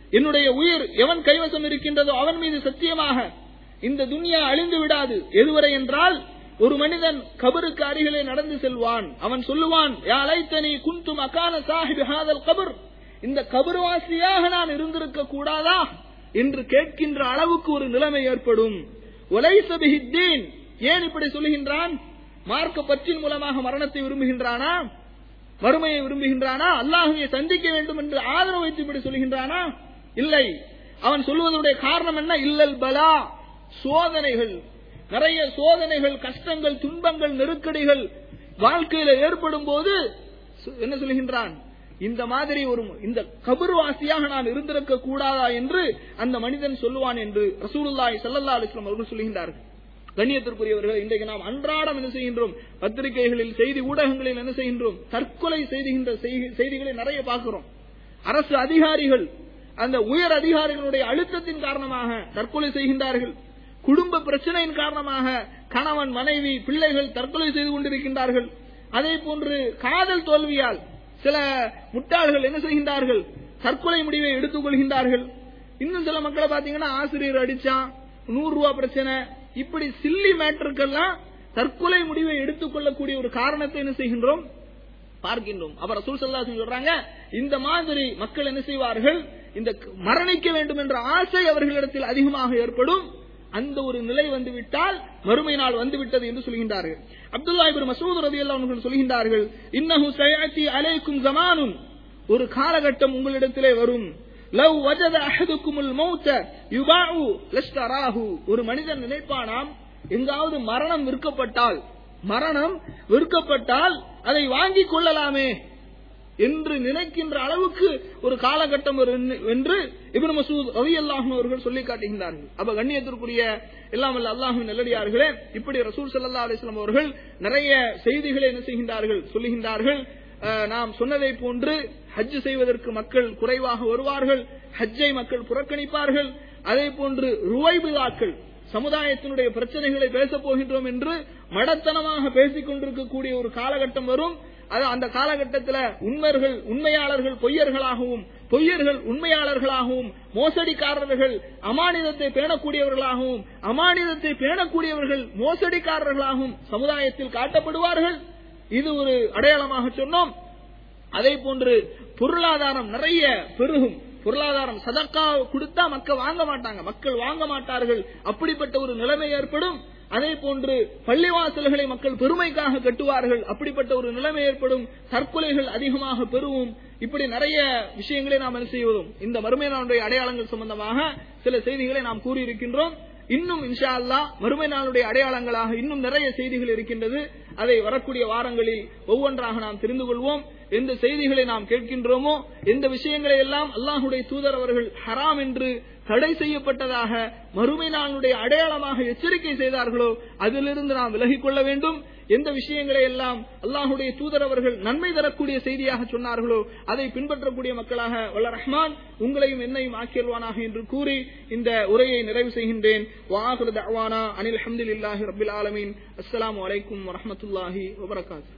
என்னுடைய உயிர் எவன் கைவசம் இருக்கின்றதோ அவன் மீது சத்தியமாக இந்த துனியா அழிந்து விடாது எதுவரை என்றால் ஒரு மனிதன் கபருக்கு அருகிலே நடந்து செல்வான் அவன் சொல்லுவான் யா லைத்தனி குந்தும் அகான சாஹிப் ஹாதல் கபர் இந்த கபர்வாசியாக நான் இருந்திருக்க கூடாதா என்று கேட்கின்ற அளவுக்கு ஒரு நிலைமை ஏற்படும் ஒலைசபிஹித்தீன் ஏன் இப்படி சொல்லுகின்றான் மார்க்க பற்றின் மூலமாக மரணத்தை விரும்புகின்றானா வறுமையை விரும்புகின்றானா அல்லாஹுவை சந்திக்க வேண்டும் என்று ஆதரவு வைத்து இப்படி சொல்லுகின்றானா இல்லை அவன் சொல்வதனுடைய காரணம் என்ன இல்லல் பலா சோதனைகள் நிறைய சோதனைகள் கஷ்டங்கள் துன்பங்கள் நெருக்கடிகள் வாழ்க்கையில ஏற்படும் போது சு- என்ன சொல்கின்றான் இந்த மாதிரி ஒரு இந்த கபர்வாசியாக நான் இருந்திருக்க கூடாதா என்று அந்த மனிதன் சொல்லுவான் என்று ரசூலுல்லாஹி ஸல்லல்லாஹு அலைஹி வஸல்லம் அவர்கள் சொல்லுகின்றார்கள் கண்ணியத்திற்குரியவர்கள் இன்றைக்கு நாம் அன்றாடம் என்ன செய்கின்றோம் பத்திரிகைகளில் செய்தி ஊடகங்களில் என்ன செய்கின்றோம் தற்கொலை செய்துகின்ற செய்தி- செய்திகளை நிறைய பார்க்கிறோம் அரசு அதிகாரிகள் அந்த உயர் அதிகாரிகளுடைய அழுத்தத்தின் காரணமாக தற்கொலை செய்கின்றார்கள் குடும்ப பிரச்சனையின் காரணமாக கணவன் மனைவி பிள்ளைகள் தற்கொலை செய்து கொண்டிருக்கின்றார்கள் அதே போன்று காதல் தோல்வியால் சில முட்டாள்கள் என்ன செய்கின்றார்கள் தற்கொலை முடிவை எடுத்துக் கொள்கின்றார்கள் இன்னும் சில மக்களை பாத்தீங்கன்னா ஆசிரியர் அடிச்சான் நூறு ரூபாய் பிரச்சனை இப்படி சில்லி மேட்டருக்கெல்லாம் தற்கொலை முடிவை எடுத்துக் கொள்ளக்கூடிய ஒரு காரணத்தை என்ன செய்கின்றோம் பார்க்கின்றோம் அவர் ரசூல் ஸல்லல்லாஹு அலைஹி வஸல்லம் சொல்றாங்க இந்த மாதிரி மக்கள் என்ன செய்வார்கள் இந்த மரணிக்க வேண்டும் என்ற ஆசை அவர்களிடத்தில் அதிகமாக ஏற்படும் அந்த ஒரு நிலை வந்துவிட்டால் மறுமை நாள் வந்துவிட்டது என்று சொல்கின்றார்கள் அப்துல்லா இப்னு மசூத் ரலியல்லாஹு அன்ஹு சொல்கின்றார்கள் இன்னஹு சயஅதி அலைக்கும் ஜமானுன் ஒரு காலகட்டம் உங்களிடத்திலே வரும் லவ் வஜத அஹதுக்குமுல் மௌத்த யுபாஉ லஷ்தராஹு ஒரு மனிதன் நினைப்பானாம் எங்காவது மரணம் விற்கப்பட்டால் மரணம் விற்கப்பட்டால் அதை வாங்கிக் கொள்ளலாமே என்று நினைக்கின்ற அளவுக்கு ஒரு காலகட்டம் வரும் என்று இப்னு மசூத் ரவி அல்லாஹும் அவர்கள் சொல்லி காட்டுகின்றார்கள் அப்ப கண்ணியத்திற்குரிய எல்லாம் வல்ல அல்லாஹுவின் நல்லடியார்களே இப்படி ரசூல் ஸல்லல்லாஹு அலைஹி வஸல்லம் அவர்கள் நிறைய செய்திகளை என்ன செய்கின்றார்கள் சொல்லுகின்றார்கள் அஹ், நாம் சொன்னதை போன்று ஹஜ் செய்வதற்கு மக்கள் குறைவாக வருவார்கள் ஹஜ்ஜை மக்கள் புறக்கணிப்பார்கள் அதே போன்று ருவைபிலாக்கள் சமுதாயத்தினுடைய பிரச்சனைகளை பேசப் போகின்றோம் என்று மடத்தனமாக பேசிக் கொண்டிருக்கக்கூடிய ஒரு காலகட்டம் வரும் அது அந்த காலகட்டத்தில் உண்மர்கள் உண்மையாளர்கள் பொய்யர்களாகவும் பொய்யர்கள் உண்மையாளர்களாகவும் மோசடிக்காரர்கள் அமானிதத்தை பேணக்கூடியவர்களாகவும் அமானிதத்தை பேணக்கூடியவர்கள் மோசடிக்காரர்களாகவும் சமுதாயத்தில் காட்டப்படுவார்கள் இது ஒரு அடையாளமாக சொன்னோம் அதே போன்று பொருளாதாரம் நிறைய பெருகும் பொருளாதாரம் சதக்கா கொடுத்தா மக்கள் வாங்க மாட்டாங்க மக்கள் வாங்க மாட்டார்கள் அப்படிப்பட்ட ஒரு நிலைமை ஏற்படும் அதே போன்று பள்ளிவாசல்களை மக்கள் பெருமைக்காக கட்டுவார்கள் அப்படிப்பட்ட ஒரு நிலைமை ஏற்படும் தற்கொலைகள் அதிகமாக பெருகும் இப்படி நிறைய விஷயங்களை நாம் என்ன செய்வதும் இந்த மறுமை நாளுடைய அடையாளங்கள் சம்பந்தமாக சில செய்திகளை நாம் கூறியிருக்கின்றோம் இன்னும் இன்ஷா அல்லாஹ் மறுமை நாளுடைய அடையாளங்களாக இன்னும் நிறைய செய்திகள் இருக்கின்றது அதை வரக்கூடிய வாரங்களில் ஒவ்வொன்றாக நாம் தெரிந்து கொள்வோம் எந்த செய்திகளை நாம் கேட்கின்றோமோ எந்த விஷயங்களை எல்லாம் அல்லாஹுடைய தூதர் அவர்கள் ஹராம் என்று தடை செய்யப்பட்டதாக மறுமை நாளுடைய அடையாளமாக எச்சரிக்கை செய்தார்களோ அதிலிருந்து நாம் விலகிக் கொள்ள வேண்டும் எந்த விஷயங்களை எல்லாம் அல்லாஹுடைய தூதர் அவர்கள் நன்மை தரக்கூடிய செய்தியாக சொன்னார்களோ அதை பின்பற்றக்கூடிய மக்களாக வல்ல ரஹ்மான் உங்களையும் என்னையும் ஆக்கியல்வானாக என்று கூறி இந்த உரையை நிறைவு செய்கின்றேன் வாஹுரு தஅவானா அனில் அஹமதுல்லாஹி ரபில் ஆலமீன் அஸ்ஸலாமு அலைக்கும் வரஹ்மத்துல்லாஹி வபரகாத்து